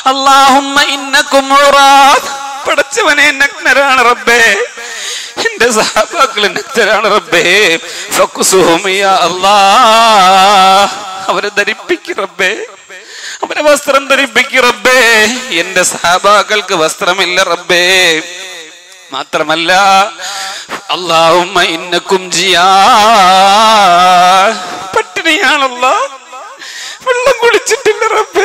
അല്ലാഹുമ്മ ഇന്നകും ഉറാത്ത് പടച്ചവനെ നഗ്നരാണ് റബ്ബേ എന്റെ സഹാബാക്കൾ നഗ്നരാണ് റബ്ബേ ഫക്കുസുഹും യാ അല്ലാഹ് അവരെ ധരിപ്പിക്ക് റബ്ബേ അവരെ വസ്ത്രം ധരിപ്പിക്ക് റബ്ബേ എന്റെ സഹാബാക്കൾക്ക് വസ്ത്രമില്ല റബ്ബേ മാത്രമല്ല അള്ളാഹുമ്മ ഇന്നക്കും ജിയാ പട്ടിണിയാണല്ല വെള്ളം കുടിച്ചിട്ടില്ല റബ്ബേ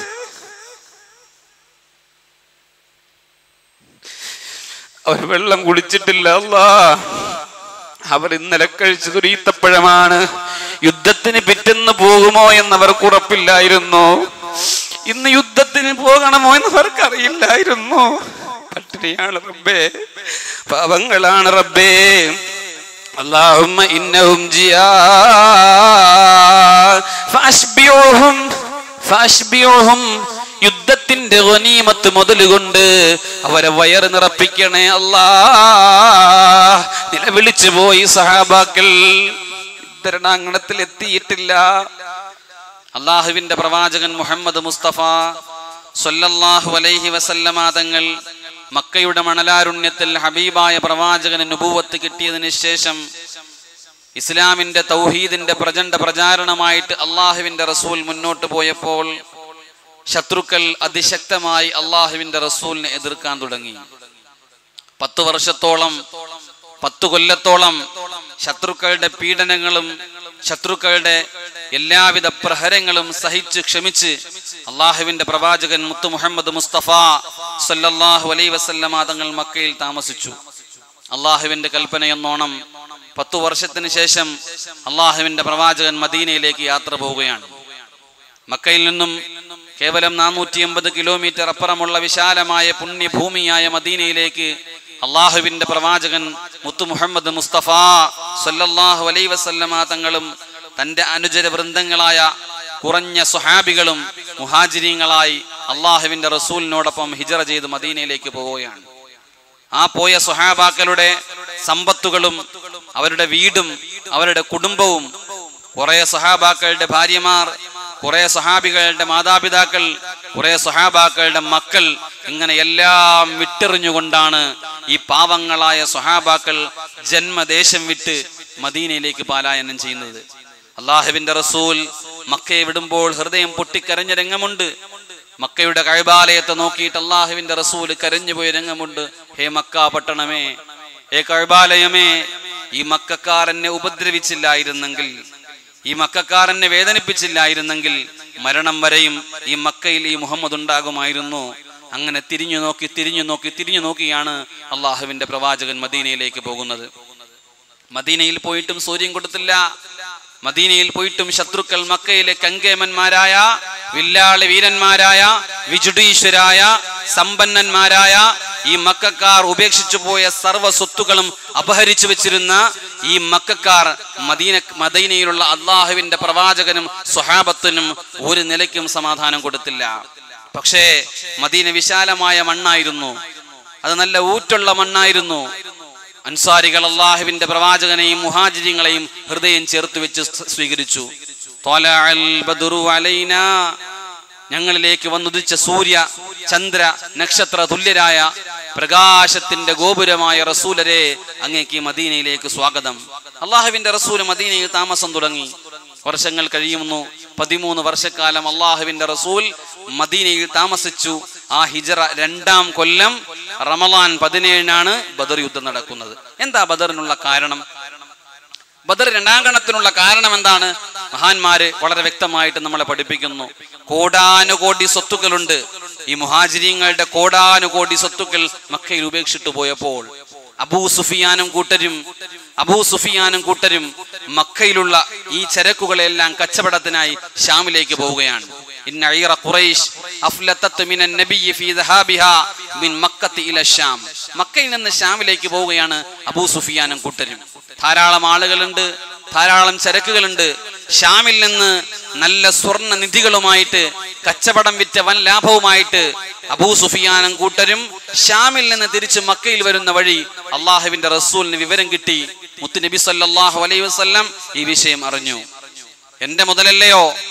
അവർ വെള്ളം കുടിച്ചിട്ടില്ല അല്ലാ അവർ ഇന്നലെ കഴിച്ചതൊരു ഈത്തപ്പഴമാണ് യുദ്ധത്തിന് പിറ്റെന്ന് പോകുമോ എന്നവർക്ക് ഉറപ്പില്ലായിരുന്നു ഇന്ന് യുദ്ധത്തിന് പോകണമോ എന്നവർക്ക് അറിയില്ലായിരുന്നു പട്ടിണിയാണ് റബ്ബേ പാവങ്ങളാണ് റബ്ബേ اللهم إنهم جياع فأشبعهم فأشبعهم യുദ്ധത്തിന്റെ ഗനീമത്ത് മുതലുകൊണ്ട് അവരെ വയറ് നിറപ്പിക്കണേ അല്ലാ നിലവിളിച്ചു പോയി സഹാബാക്കൾ യുദ്ധരണാങ്കണത്തിൽ എത്തിയിട്ടില്ല അള്ളാഹുവിന്റെ പ്രവാചകൻ മുഹമ്മദ് മുസ്തഫ സൊല്ലല്ലാഹു അലൈഹി വസല്ലമ തങ്ങൾ മക്കയുടെ മണലാരുണ്യത്തിൽ ഹബീബായ പ്രവാചകന് നുബൂവത്ത് കിട്ടിയതിന് ശേഷം ഇസ്ലാമിന്റെ തൗഹീദിന്റെ പ്രചണ്ഡ പ്രചാരണമായിട്ട് അള്ളാഹുവിന്റെ റസൂൽ മുന്നോട്ട് പോയപ്പോൾ ശത്രുക്കൾ അതിശക്തമായി അള്ളാഹുവിന്റെ റസൂലിനെ എതിർക്കാൻ തുടങ്ങി പത്തു വർഷത്തോളം പത്തു കൊല്ലത്തോളം ശത്രുക്കളുടെ പീഡനങ്ങളും ശത്രുക്കളുടെ എല്ലാവിധ പ്രഹരങ്ങളും സഹിച്ച് ക്ഷമിച്ച് അള്ളാഹുവിന്റെ പ്രവാചകൻ മുത്തു മുഹമ്മദ് മുസ്തഫ സല്ലല്ലാഹു അലൈ വസല്ലമ തങ്ങൾ മക്കയിൽ താമസിച്ചു അള്ളാഹുവിന്റെ കൽപ്പനയെന്നോണം പത്തു വർഷത്തിന് ശേഷം അള്ളാഹുവിന്റെ പ്രവാചകൻ മദീനയിലേക്ക് യാത്ര പോവുകയാണ് മക്കയിൽ നിന്നും കേവലം നാനൂറ്റി എൺപത് കിലോമീറ്റർ അപ്പുറമുള്ള വിശാലമായ പുണ്യഭൂമിയായ മദീനയിലേക്ക് അള്ളാഹുവിന്റെ പ്രവാചകൻ മുത്തു മുഹമ്മദ് മുസ്തഫ സല്ലല്ലാഹു അലൈ വസല്ലമ തങ്ങളും തന്റെ അനുചര വൃന്ദങ്ങളായ കുറഞ്ഞ സുഹാബികളും മുഹാജിരീങ്ങളായി അള്ളാഹുവിന്റെ റസൂലിനോടൊപ്പം ഹിജറ ചെയ്ത് മദീനയിലേക്ക് പോവുകയാണ് ആ പോയ സുഹാബാക്കളുടെ സമ്പത്തുകളും അവരുടെ വീടും അവരുടെ കുടുംബവും കുറെ സഹാബാക്കളുടെ ഭാര്യമാർ കുറെ സഹാബികളുടെ മാതാപിതാക്കൾ കുറെ സഹാബാക്കളുടെ മക്കൾ ഇങ്ങനെ എല്ലാം വിട്ടെറിഞ്ഞുകൊണ്ടാണ് ഈ പാവങ്ങളായ സഹാബാക്കൾ ജന്മദേശം വിട്ട് മദീനയിലേക്ക് പാലായനം ചെയ്യുന്നത് അള്ളാഹുവിന്റെ റസൂൽ മക്കയെ വിടുമ്പോൾ ഹൃദയം പൊട്ടിക്കരഞ്ഞ രംഗമുണ്ട് മക്കയുടെ കഴബാലയത്തെ നോക്കിയിട്ട് അള്ളാഹുവിന്റെ റസൂൽ കരഞ്ഞുപോയ രംഗമുണ്ട് ഹേ മക്ക പട്ടണമേ ഹേ കഴബാലയമേ ഈ മക്കാർ എന്നെ ഉപദ്രവിച്ചില്ലായിരുന്നെങ്കിൽ ഈ മക്കാർ എന്നെ വേദനിപ്പിച്ചില്ലായിരുന്നെങ്കിൽ മരണം വരെയും ഈ മക്കയിൽ ഈ മുഹമ്മദ് ഉണ്ടാകുമായിരുന്നു അങ്ങനെ തിരിഞ്ഞു നോക്കി തിരിഞ്ഞു നോക്കി തിരിഞ്ഞു നോക്കിയാണ് അള്ളാഹുവിന്റെ പ്രവാചകൻ മദീനയിലേക്ക് പോകുന്നത് മദീനയിൽ പോയിട്ടും സൂര്യൻ കൊടുത്തില്ല മദീനയിൽ പോയിട്ടും ശത്രുക്കൾ മക്കയിലെ കങ്കേമന്മാരായ വില്ലാളി വീരന്മാരായ വിജുഡീശ്വരായ സമ്പന്നന്മാരായ ഈ മക്കാർ ഉപേക്ഷിച്ചു പോയ സർവ്വ സ്വത്തുക്കളും അപഹരിച്ചു വെച്ചിരുന്ന ഈ മക്കാർ മദീന മദീനയിലുള്ള അള്ളാഹുവിന്റെ പ്രവാചകനും സ്വഹാബത്തിനും ഒരു നിലയ്ക്കും സമാധാനം കൊടുത്തില്ല പക്ഷേ മദീന വിശാലമായ മണ്ണായിരുന്നു അത് നല്ല ഊറ്റുള്ള മണ്ണായിരുന്നു അൻസാരികൾ അള്ളാഹുവിന്റെ പ്രവാചകനെയും മുഹാജിരിങ്ങളെയും ഹൃദയം ചേർത്ത് വെച്ച് സ് സ്വീകരിച്ചു ത്വലഅൽ ബദ്റു അലൈനാ ഞങ്ങളിലേക്ക് വന്നുദിച്ച സൂര്യ ചന്ദ്ര നക്ഷത്ര തുല്യരായ പ്രകാശത്തിന്റെ ഗോപുരമായ റസൂലരെ അങ്ങേക്ക് മദീനയിലേക്ക് സ്വാഗതം അള്ളാഹുവിന്റെ റസൂല് മദീനയിൽ താമസം തുടങ്ങി വർഷങ്ങൾ കഴിയുന്നു പതിമൂന്ന് വർഷക്കാലം അള്ളാഹുവിന്റെ റസൂൽ മദീനയിൽ താമസിച്ചു ആ ഹിജറ രണ്ടാം കൊല്ലം റമലാൻ പതിനേഴിനാണ് ബദർ യുദ്ധം നടക്കുന്നത് എന്താ ബദറിനുള്ള കാരണം ബദർ രണ്ടാം ഗണത്തിനുള്ള കാരണം എന്താണ് മഹാന്മാര് വളരെ വ്യക്തമായിട്ട് നമ്മളെ പഠിപ്പിക്കുന്നു കോടാനുകോടി സ്വത്തുക്കളുണ്ട് ഈ മുഹാജിരിങ്ങളുടെ കോടാനുകോടി സ്വത്തുക്കൾ മക്കയിൽ ഉപേക്ഷിച്ചു പോയപ്പോൾ അബൂ സുഫിയാനും കൂട്ടരും അബൂ സുഫിയാനും കൂട്ടരും മക്കയിലുള്ള ഈ ചരക്കുകളെല്ലാം കച്ചവടത്തിനായി ഷാമിലേക്ക് പോവുകയാണ് ഇന്ന ഐറ ഖുറൈശ് അഫ്ലത്തത്ത് മിനൻ നബിയ്യി ഫീ ദഹാബിഹാ മിൻ മക്കത്ത് ഇല ഷാം മക്കയിൽ നിന്ന് ഷാമിലേക്ക് പോവുകയാണ് അബൂ സുഫിയാനും കൂട്ടരും ധാരാളം ആളുകളുണ്ട് ധാരാളം ചരക്കുകളുണ്ട് ഷാമിൽ നിന്ന് നല്ല സ്വർണ്ണ നിധികളുമായിട്ട് കച്ചവടം വിറ്റ വൻ ലാഭവുമായിട്ട് അബൂ സുഫിയാനും കൂട്ടരും ഷാമിൽ നിന്ന് തിരിച്ച് മക്കയിൽ വരുന്ന വഴി അള്ളാഹുവിന്റെ റസൂലിന് വിവരം കിട്ടി മുത്തുനബി സല്ലല്ലാഹു അലൈഹി വസല്ലം ഈ വിഷയം അറിഞ്ഞു എന്റെ മുതലല്ലയോ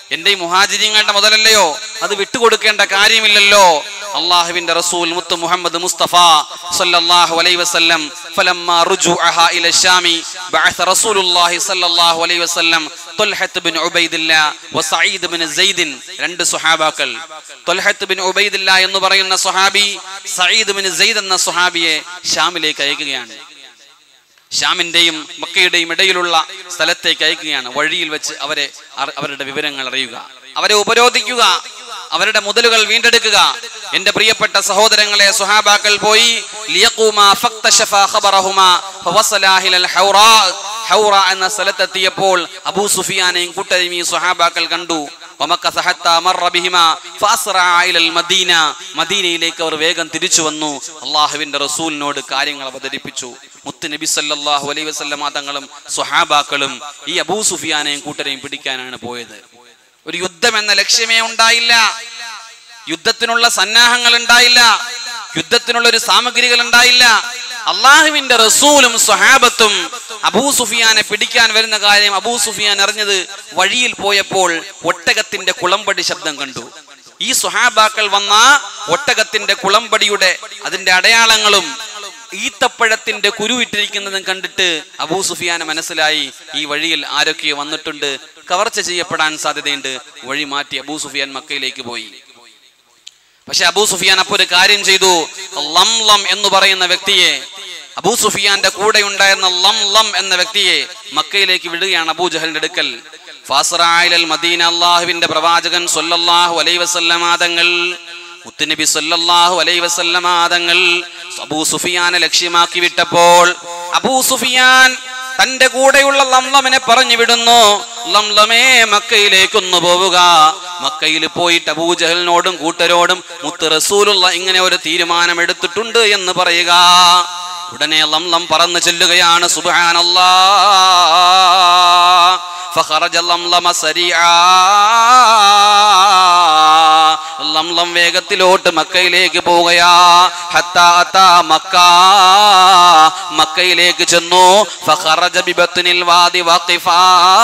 എന്റെ ഈ മുഹാജിരിങ്ങളുടെ മുതലല്ലയോ അത് വിട്ടുകൊടുക്കേണ്ട കാര്യമില്ലല്ലോ അള്ളാഹുവിന്റെ റസൂൽ മുത്ത് മുഹമ്മദ് മുസ്തഫ സല്ലല്ലാഹു അലൈഹി വസല്ലം ഫലമ്മ റുജുഅഹ ഇല ശാമി ബഅസ റസൂലുള്ളാഹി സല്ലല്ലാഹു അലൈഹി വസല്ലം ത്വൽഹത്ത് ബിൻ ഉബൈദില്ല വസഈദ് ബിൻ സൈദിൻ രണ്ട് സ്വഹാബാക്കൾ ത്വൽഹത്ത് ബിൻ ഉബൈദില്ല എന്ന് പറയുന്ന സ്വഹാബി സഈദ് ബിൻ സൈദ് എന്ന സ്വഹാബിയെ ഷാമിലേക്ക് അയക്കുകയാണ് ഷാമിന്റെയും മക്കയുടെയും ഇടയിലുള്ള സ്ഥലത്തേക്ക് അയക്കുകയാണ് വഴിയിൽ വെച്ച് അവരെ അറി- അവരുടെ വിവരങ്ങൾ അറിയുക അവരെ ഉപരോധിക്കുക അവരുടെ മുതലുകൾ വീണ്ടെടുക്കുക എന്റെ പ്രിയപ്പെട്ട സഹോദരങ്ങളെ സുഹാബാക്കൾ പോയി ലിയഖൂമാ ഫക്തശഫാ ഖബറഹുമാ ഫവസലാ ഹിലൽ ഹൗറാ ഹൗറ എന്ന സ്ഥലത്തെത്തിയപ്പോൾ അബൂ സുഫിയാനെയും കൂട്ടരെയും ഈ സുഹാബാക്കൾ കണ്ടു വമക്കസ ഹത്താ മർറ ബിഹിമാ ഫഅസ്റഅ ഇലൽ മദീന മദീനയിലേക്ക് അവർ വേഗം തിരിച്ചു വന്നു അള്ളാഹുവിന്റെ റസൂലിനോട് കാര്യങ്ങൾ അവതരിപ്പിച്ചു മുത്ത് നബി സല്ലല്ലാഹു അലൈഹി വസല്ലമ തങ്ങളും സ്വഹാബാക്കളും ഈ അബൂ സുഫിയാനെയും കൂട്ടരെയും പിടിക്കാനാണ് പോയത് ഒരു യുദ്ധം എന്ന ലക്ഷ്യമേ ഉണ്ടായില്ല യുദ്ധത്തിനുള്ള സന്നാഹങ്ങൾ ഉണ്ടായില്ല യുദ്ധത്തിനുള്ള ഒരു സാമഗ്രികൾ ഉണ്ടായില്ല അള്ളാഹുവിന്റെ റസൂലും സ്വഹാബത്തും അബൂ സുഫിയാനെ പിടിക്കാൻ വരുന്ന കാര്യം അബൂ സുഫിയാൻ അറിഞ്ഞത് വഴിയിൽ പോയപ്പോൾ ഒട്ടകത്തിന്റെ കുളമ്പടി ശബ്ദം കണ്ടു ഈ സ്വഹാബാക്കൾ വന്ന ഒട്ടകത്തിന്റെ കുളമ്പടിയുടെ അതിന്റെ അടയാളങ്ങളും ഈത്തപ്പഴത്തിന്റെ കുരുവിട്ടിരിക്കുന്നതും കണ്ടിട്ട് അബൂ സുഫിയാന് മനസ്സിലായി ഈ വഴിയിൽ ആരൊക്കെ വന്നിട്ടുണ്ട് കവർച്ച ചെയ്യപ്പെടാൻ സാധ്യതയുണ്ട് വഴി മാറ്റി അബൂ സുഫിയാൻ മക്കയിലേക്ക് പോയി പക്ഷെ അബൂ സുഫിയാൻ അപ്പൊ ഒരു കാര്യം ചെയ്തു ലം ലം എന്ന് പറയുന്ന വ്യക്തിയെ അബൂ സുഫിയാന്റെ കൂടെ ഉണ്ടായിരുന്ന ലം ലം എന്ന വ്യക്തിയെ മക്കയിലേക്ക് വിടുകയാണ് അബൂ ജഹലിന്റെ അടുക്കൽ ഫാസറായിലൽ മദീന അള്ളാഹുവിന്റെ പ്രവാചകൻ സല്ലല്ലാഹു അലൈഹി വസല്ലമാതങ്ങൾ മുത്തുനബി സല്ലല്ലാഹു അലൈഹി വസല്ലമാതങ്ങൾ അബൂ സുഫിയാനെ ലക്ഷ്യമാക്കി വിട്ടപ്പോൾ അബൂ സുഫിയാൻ തന്റെ കൂടെയുള്ള ലംലമിനെ പറഞ്ഞു വിടുന്നു ലംലമേ മക്കയിലേക്കൊന്നു പോവുക മക്കയിൽ പോയിട്ട് അബൂജഹലിനോടും കൂട്ടരോടും മുത്ത് റസൂലുള്ള ഇങ്ങനെ ഒരു തീരുമാനം എടുത്തിട്ടുണ്ട് എന്ന് പറയുക ഉടനെ ലംലം പറന്നു ചെല്ലുകയാണ് സുബാനല്ലാ فخرج اللملم سريعا ലംലം വേഗത്തിലോട്ട് മക്കയിലേക്ക് പോവുകയാ ഹത്താ അത്താ മക്ക മക്കയിലേക്ക് ചെന്നു ഫഖറജ ബിബത്നിൽ വാദി വഖിഫാ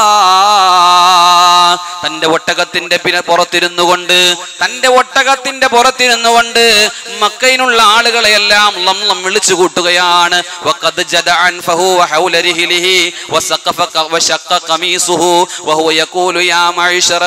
തന്റെ ഒട്ടകത്തിന്റെ പിന്നെ പുറത്തിരുന്നു കൊണ്ട് തന്റെ ഒട്ടകത്തിന്റെ പുറത്തിരുന്നു കൊണ്ട് മക്കയിലുള്ള ആളുകളെയെല്ലാം ലംലം വിളിച്ചു കൂട്ടുകയാണ് വഖദ് ജദഅൻ ഫഹുവ ഹൗല റിഹ്ലിഹി വസഖഫ ക- വശഖ ഖമീസുഹു വഹുവ യഖൂലു യാ മഅ്ശറ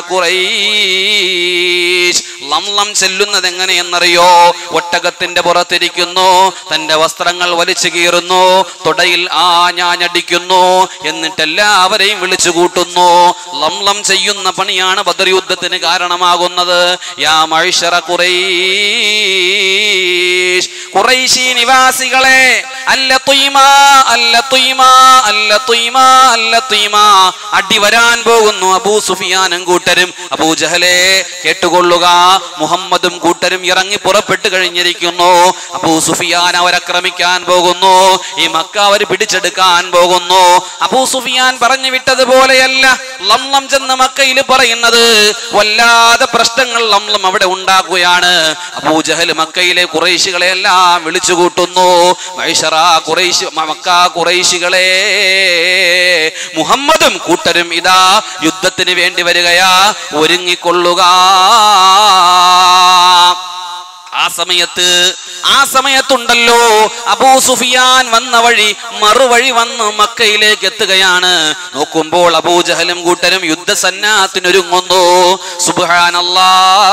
ഖുറൈശ് ലംലം ചെല്ലുന്നത് എങ്ങനെയെന്നറിയോ ഒട്ടകത്തിന്റെ പുറത്തിരിക്കുന്നു തന്റെ വസ്ത്രങ്ങൾ വലിച്ചു കീറുന്നു തുടയിൽ ആഞ്ഞാഞ്ഞടിക്കുന്നു എന്നിട്ട് എല്ലാവരെയും വിളിച്ചു കൂട്ടുന്നു ലംലം ചെയ്യുന്ന പണിയാണ് ബദർ യുദ്ധത്തിന് കാരണമാകുന്നത് യാ മൈഷറ ഖുറൈശ് ഖുറൈശി നിവാസികളെ അല്ല തുയ്മ അല്ല തുയ്മ അല്ല തുയ്മ അല്ല തുയ്മ അടി വരാൻ പോകുന്നു അബൂ സുഫിയാനും കൂട്ടരും അബൂ ജഹലെ കേട്ടുകൊള്ളുക മുഹമ്മദും കൂട്ടരും ഇറങ്ങി പുറപ്പെട്ടു കഴിഞ്ഞിരിക്കുന്നു അബൂ സുഫിയാൻ അവരക്രമിക്കാൻ പോകുന്നു ഈ മക്ക അവർ പിടിച്ചെടുക്കാൻ പോകുന്നു അബൂ സുഫിയാൻ പറഞ്ഞു വിട്ടതുപോലെയല്ല ലംലം ചെന്ന് മക്കയിൽ പറയുന്നത് വല്ലാതെ പ്രശ്നങ്ങൾ ലംലം അവിടെ ഉണ്ടാക്കുകയാണ് അബൂ ജഹൽ മക്കയിലെ കുറേശികളെ എല്ലാം വിളിച്ചു കൂട്ടുന്നു മൈഷറ കുറേശി മക്ക കുറേശികളെ മുഹമ്മദും കൂട്ടരും ഇതാ യുദ്ധത്തിന് വേണ്ടി വരികയാ ഒരുങ്ങിക്കൊള്ളുക ആ സമയത്ത് ആ സമയത്തുണ്ടല്ലോ അബൂ സുഫിയാൻ വന്ന വഴി മറുവഴി വന്ന് മക്കയിലേക്ക് എത്തുകയാണ് നോക്കുമ്പോൾ അബൂജഹലും കൂട്ടരും യുദ്ധസന്നാഹത്തിനൊരുങ്ങുന്നു സുബ്ഹാനല്ലാ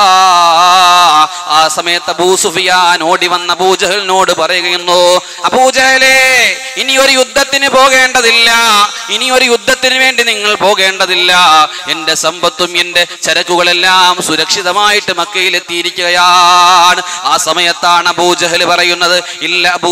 ആ സമയത്ത് അബൂ സുഫിയാൻ ഓടി വന്ന അബൂജഹലിനോട് പറയുന്നു അബൂജഹലെ ഇനി ഒരു യുദ്ധത്തിന് പോകേണ്ടതില്ല ഇനി ഒരു യുദ്ധത്തിന് വേണ്ടി നിങ്ങൾ പോകേണ്ടതില്ല എന്റെ സമ്പത്തും എന്റെ ചരക്കുകളെല്ലാം സുരക്ഷിതമായിട്ട് മക്കയിൽ എത്തിയിരിക്കുകയാണ് ആ സമയത്താണ് അബൂ ജഹൽ പറയുന്നത് ഇല്ല അബൂ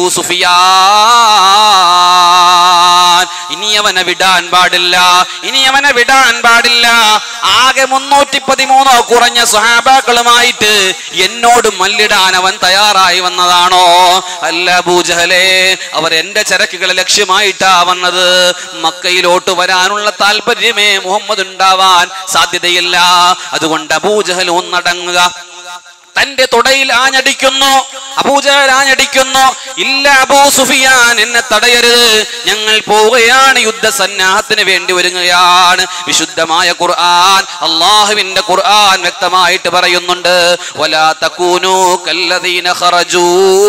സുഫിയാൻ ഇനി അവനെ വിടാൻ പാടില്ല ഇനി അവനെ വിടാൻ പാടില്ല ആകെ മുന്നൂറ്റി പതിമൂന്നോ കുറഞ്ഞ സ്വഹാബാക്കളുമായിട്ട് എന്നോട് മല്ലിടാൻ അവൻ തയ്യാറായി വന്നതാണോ അല്ല അബൂജഹലെ അവർ എന്റെ ചരക്കുകളെ ലക്ഷ്യമായിട്ടാ വന്നത് മക്കയിലോട്ട് വരാനുള്ള താല്പര്യമേ മുഹമ്മദ് ഉണ്ടാവാൻ സാധ്യതയില്ല അതുകൊണ്ട് അബൂജഹൽ ഒന്നടങ്ങുക തന്റെ തുടയിൽ ആഞ്ഞടിക്കുന്നു അബൂജഹൽ ആഞ്ഞടിക്കുന്നു ഇല്ല അബൂ സുഫിയാൻ എന്നെ തടയരുത് ഞങ്ങൾ പോവുകയാണ് യുദ്ധസന്നാഹത്തിന് വേണ്ടി ഒരുങ്ങുകയാണ് വിശുദ്ധമായ ഖുർആൻ അള്ളാഹുവിന്റെ ഖുർആൻ വ്യക്തമായിട്ട് പറയുന്നുണ്ട് വലാ തകൂനു കല്ലദീന ഖറജൂ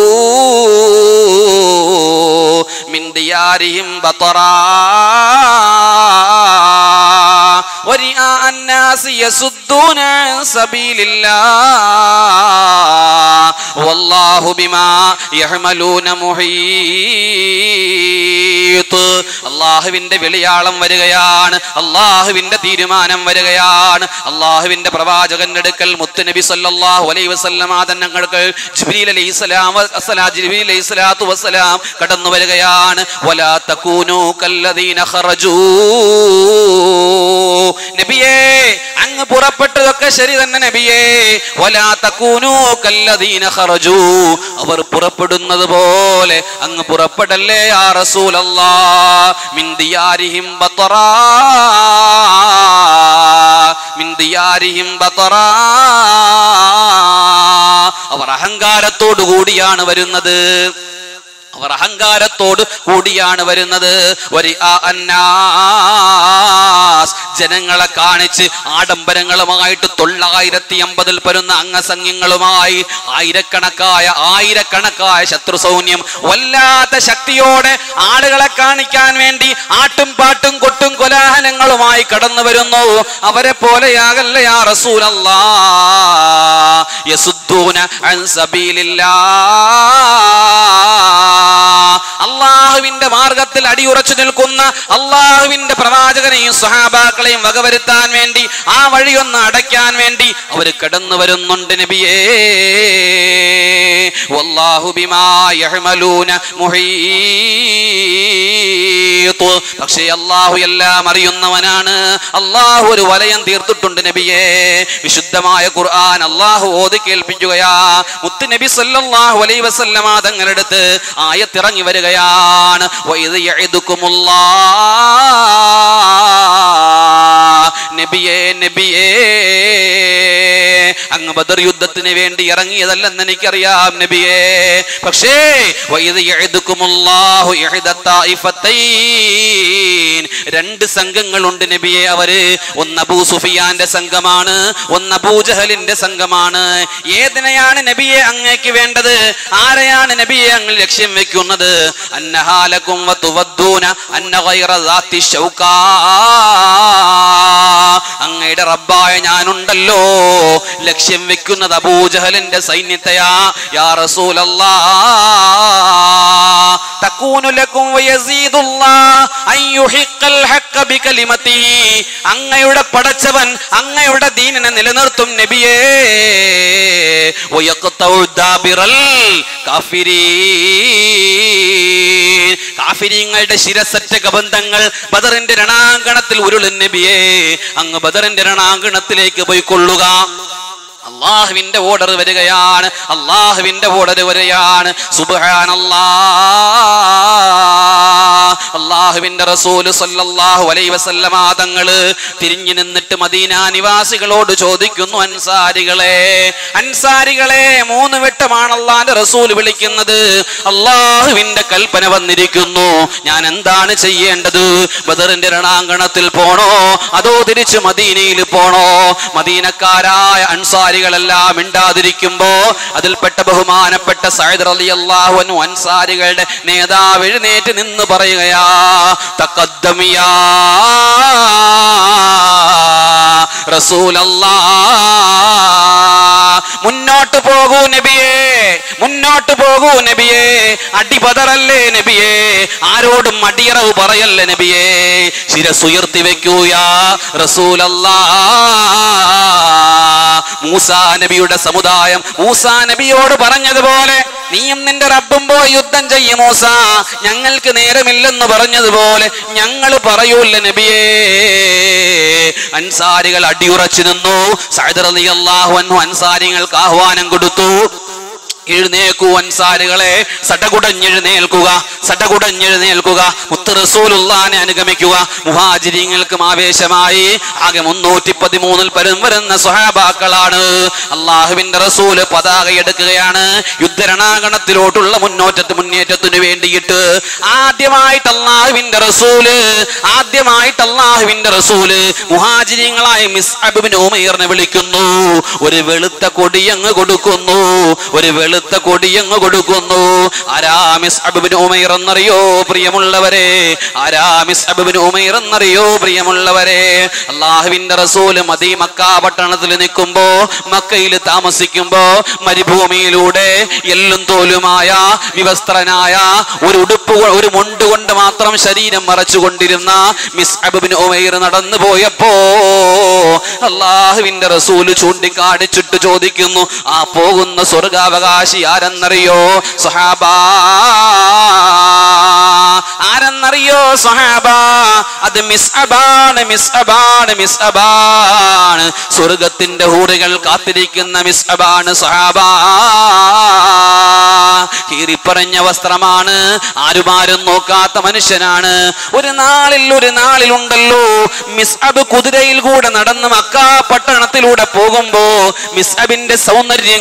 മിൻ ദിയാരിഹിം ബത്തറാ ورئاء الناس يصدون عن سبيل الله والله بما يعملون محيط അള്ളാഹുവിന്റെ വെളിയാളം വരികയാണ് അള്ളാഹുവിന്റെ തീരുമാനം വരികയാണ് അള്ളാഹുവിന്റെ പ്രവാചകന്റെ അടുക്കൽ മുത്തുനബി സല്ലല്ലാഹു അലൈഹി വസല്ലമ തങ്ങൾക്ക് ജിബ്രീൽ അലൈഹിസ്സലാം അസ്സലാ ജിബ്രീൽ അലൈഹിസ്സലാത്തു വസ്സലാം കടന്നു വരികയാണ് വലാ തകൂനു കല്ലദീന ഖറജൂ നബിയേ അങ്ങ് പുറപ്പെട്ടതൊക്കെ ശരി തന്നെ നബിയേ വലാ തകൂനു കല്ലദീന ഖറജൂ അവർ പുറപ്പെടുന്നത് പോലെ അങ്ങ് പുറപ്പെടല്ലേ യാ റസൂലല്ലാ മിൻ ദിയാരിഹിം ബത്തറാ മിൻ ദിയാരിഹിം ബത്തറാ അവർ അഹങ്കാരത്തോടു കൂടിയാണ് വരുന്നത് അവർ അഹങ്കാരത്തോട് കൂടിയാണ് വരുന്നത് ഒരു അന്നാസ് ജനങ്ങളെ കാണിച്ച് ആഡംബരങ്ങളുമായിട്ട് തൊള്ളായിരത്തി അമ്പതിൽ പരുന്ന അംഗസംഖ്യങ്ങളുമായി ആയിരക്കണക്കായ ആയിരക്കണക്കായ ശത്രു സൗന്യം വല്ലാത്ത ശക്തിയോടെ ആളുകളെ കാണിക്കാൻ വേണ്ടി ആട്ടും പാട്ടും കൊട്ടും കൊലാഹലങ്ങളുമായി കടന്നു വരുന്നു അവരെ പോലെയാകല്ല യാ റസൂലല്ലാ യസുദ്ദൂന അൻ സബീലില്ലാ അള്ളാഹുവിന്റെ മാർഗത്തിൽ അടിയുറച്ചു നിൽക്കുന്ന അള്ളാഹുവിന്റെ പ്രവാചകനെയും സഹാബാക്കളെയും വകവരുത്താൻ വേണ്ടി ആ വഴിയൊന്ന് അടയ്ക്കാൻ വേണ്ടി അവർ കടന്നു വരുന്നുണ്ട് നബിയേ വല്ലാഹു ബിമാ യഹ്മലൂന മുഹീത്ത് പക്ഷേ അള്ളാഹു എല്ലാം അറിയുന്നവനാണ് അള്ളാഹു ഒരു വലയം തീർത്തിട്ടുണ്ട് നബിയേ വിശുദ്ധമായ ഖുർആൻ അള്ളാഹു ഓതി കേൾപ്പിക്കുകയാ മുത്ത് നബി സല്ലല്ലാഹു അലൈഹി വസല്ലമ തങ്ങളുടെ അടുത്ത് ആയത്തിറങ്ങി വരികയാണ് വൈദ് യഇദുകുമുല്ലാ നബിയേ നബിയേ അങ്ങ് ബദർ യുദ്ധത്തിന് വേണ്ടി ഇറങ്ങിയതല്ലെന്ന് എനിക്കറിയാം നബിയേ പക്ഷേ വൈദ് യഇദുകുമുല്ലാഹു ഇഹ്ദ തായിഫത്തൈൻ രണ്ട് സംഘങ്ങളുണ്ട് നബിയെ അവര് ഒന്ന് അബൂ സുഫിയാന്റെ സംഘമാണ് ഒന്ന് അബൂജഹലിന്റെ സംഘമാണ് ഏതിനെയാണ് നബിയെ അങ്ങേക്ക് വേണ്ടത് ആരെയാണ് നബിയെ അങ്ങ് ലക്ഷ്യം വെക്കുന്നത് അന്നഹാലക്കും വതുവദ്ദൂന അന്ന ഗൈറ ദാത്തി ശൗകാ അങ്ങയുടെ റബ്ബായ ഞാനുണ്ടല്ലോ ലക്ഷ്യം വെക്കുന്നത് അബൂജഹലിന്റെ സൈന്യത്തെയാ യാ റസൂലല്ലാ തകൂനു ലക്കും വയസീദുല്ലാ അൻ യുഹിഖൽ ഹഖ ബികലിമതിഹി അങ്ങയുടെ പടച്ചവൻ അങ്ങയുടെ ദീനിനെ നിലനിർത്തും നബിയേ വയഖ്തഉ ദാബിറൽ കാഫിരീൻ കാഫിരീങ്ങളുടെ ശിരസറ്റ കബന്ധങ്ങൾ ബദറിന്റെ രണാങ്കണത്തിൽ ഉരുളും നബിയേ അങ്ങ് ബദറിന്റെ രണാങ്കണത്തിലേക്ക് പോയിക്കൊള്ളുക അള്ളാഹുവിന്റെ ഓർഡർ വരികയാണ് അള്ളാഹുവിന്റെ ഓർഡർ വരികയാണ് സുബ്ഹാനല്ലാ അള്ളാഹുവിന്റെ റസൂല് സല്ലല്ലാഹു അലൈഹി വസല്ലമ തങ്ങള് തിരിഞ്ഞു നിന്നിട്ട് മദീന നിവാസികളോട് ചോദിക്കുന്നു അൻസാരികളെ അൻസാരികളെ മൂന്ന് വട്ടമാണ് അള്ളാന്റെ റസൂൽ വിളിക്കുന്നത് അള്ളാഹുവിന്റെ കൽപ്പന വന്നിരിക്കുന്നു ഞാൻ എന്താണ് ചെയ്യേണ്ടത് ബദറിന്റെ രണാങ്കണത്തിൽ പോണോ അതോ തിരിച്ച് മദീനയിൽ പോണോ മദീനക്കാരായ അൻസാരികളെല്ലാം മിണ്ടാതിരിക്കുമ്പോ അതിൽപ്പെട്ട ബഹുമാനപ്പെട്ട സൈദ് അലി അള്ളാഹു അൻസാരികളുടെ നേതാവ് എഴുന്നേറ്റ് നിന്ന് പറയുകയാ തക്കദ്ദമിയാ റസൂലല്ലാ മുന്നോട്ട് പോകൂ നബിയേ മുന്നോട്ട് പോകൂ നബിയേ അടിപതറല്ലേ നബിയേ ആരോടും അടിയറവ് പറയല്ലേ നബിയേ ശിരസുയർത്തി വെക്കൂയാ റസൂലല്ലാ മൂസാ നബിയുടെ സമുദായം മൂസാ നബിയോട് പറഞ്ഞതുപോലെ നീയും നിന്റെ റബ്ബും പോയി യുദ്ധം ചെയ്യും മൂസ ഞങ്ങൾക്ക് നേരമില്ലെന്ന് പറഞ്ഞതുപോലെ ഞങ്ങൾ പറയൂല്ല നബിയേ അൻസാരികൾ അടിയുറച്ചു നിന്നു സൈദർ അലി അള്ളാഹു അൻഹു അൻസാരികൾക്ക് ആഹ്വാനം കൊടുത്തു എഴുന്നേക്കൂ അൻസാരുകളെ സടകുടഞ്ഞെഴുന്നേൽക്കുക സടകുടഞ്ഞെഴുന്നേൽക്കുക മുത്ത് റസൂലുള്ളാനെ അനുഗമിക്കുക മുഹാജിരിങ്ങൾക്കും ആവേശമായി ആകെ മുന്നൂറ്റി പതിമൂന്നിൽ പരം വരുന്ന സ്വഹാബാക്കളാണ് അള്ളാഹുവിന്റെ റസൂല് പതാക എടുക്കുകയാണ് യുദ്ധരണാങ്കണത്തിലോട്ടുള്ള മുന്നോറ്റത്ത് മുന്നേറ്റത്തിനു വേണ്ടിയിട്ട് ആദ്യമായിട്ട് അള്ളാഹുവിന്റെ റസൂല് ആദ്യമായിട്ട് അള്ളാഹുവിന്റെ റസൂല് മുഹാജിരിങ്ങളായ മിസ് അബിബിന് ഉമൈറിനെ വിളിക്കുന്നു ഒരു വെളുത്ത കൊടിയങ്ങ് കൊടുക്കുന്നു ഒരു വെളുത്ത കൊടിയങ്ങ് കൊടുക്കുന്നു ആരാ മിസ് അബിബിന് ഉമൈർ എന്നറിയോ പ്രിയമുള്ളവരെ ആരാ മിസ് അബിബിന് ഉമൈർ എന്നറിയോ പ്രിയമുള്ളവരെ അള്ളാഹുവിന്റെ റസൂല് മദി മക്ക പട്ടണത്തിൽ നിൽക്കുമ്പോ മക്കയിൽ താമസിക്കുമ്പോ മരുഭൂമിയിലൂടെ എല്ലും തോലുമായ വിവസ്ത്രനായ ഒരു ഉടുപ്പ് കൊ- ഒരു മുണ്ട് കൊണ്ട് മാത്രം ശരീരം മറച്ചുകൊണ്ടിരുന്ന മിസ് അബിബിന് ഉമൈർ നടന്നു പോയപ്പോ അള്ളാഹുവിന്റെ റസൂല് ചൂണ്ടിക്കാണിച്ചിട്ട് ചോദിക്കുന്നു ആ പോകുന്ന സ്വർഗാവകാശി ആരെന്നറിയോ സഹാബാ ആരെന്നറിയോ സഹാബ അത് മിസ് അബാണ് മിസ് അബാണ് മിസ് അബാണ് സ്വർഗത്തിന്റെ ഹൂറുകൾ കാത്തിരിക്കുന്ന മിസ് അബാണ് സഹാബ കീറിപ്പറഞ്ഞ വസ്ത്രമാണ് ആരുമാരും നോക്കാത്ത മനുഷ്യനാണ് ഒരു നാളിൽ ഒരു നാളിലുണ്ടല്ലോ മിസ് അബ് കുതിരയിൽ കൂടെ നടന്ന് മക്ക പട്ടണത്തിലൂടെ പോകുമ്പോ മിസ് അബിന്റെ സൗന്ദര്യം